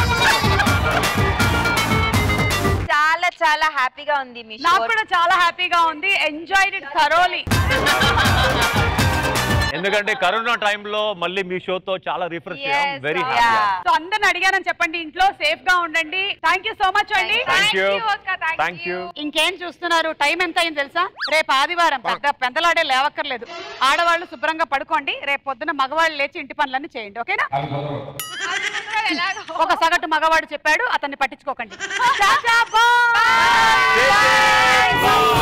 Speaker 6: చాలా చాలా హ్యాపీగా ఉంది మీ
Speaker 2: నాకు కూడా చాలా హ్యాపీగా ఉంది ఎంజాయ్డ్ ఇట్ థరోలీ
Speaker 8: ఎందుకంటే కరోనా టైంలో మళ్ళీ మీ షోతో చాలా రిఫ్రెష్ అయ్యాం వెరీ హ్యాపీ
Speaker 2: సో అందరిని అడిగానని చెప్పండి ఇంట్లో సేఫ్ గా ఉండండి థ్యాంక్ యూ సో మచ్ అండి
Speaker 8: థ్యాంక్ యూ థ్యాంక్ యూ
Speaker 2: ఇంకేం చూస్తున్నారు టైం ఎంత అయింది తెలుసా రేపు ఆదివారం పెద్ద పెద్దలాడే లేవక్కర్లేదు ఆడవాళ్ళు శుభ్రంగా పడుకోండి రేపు పొద్దున మగవాళ్ళు లేచి ఇంటి పనులన్నీ చేయండి ఓకేనా ఒక సగటు మగవాడు చెప్పాడు అతన్ని పట్టించుకోకండి చాచా, bye.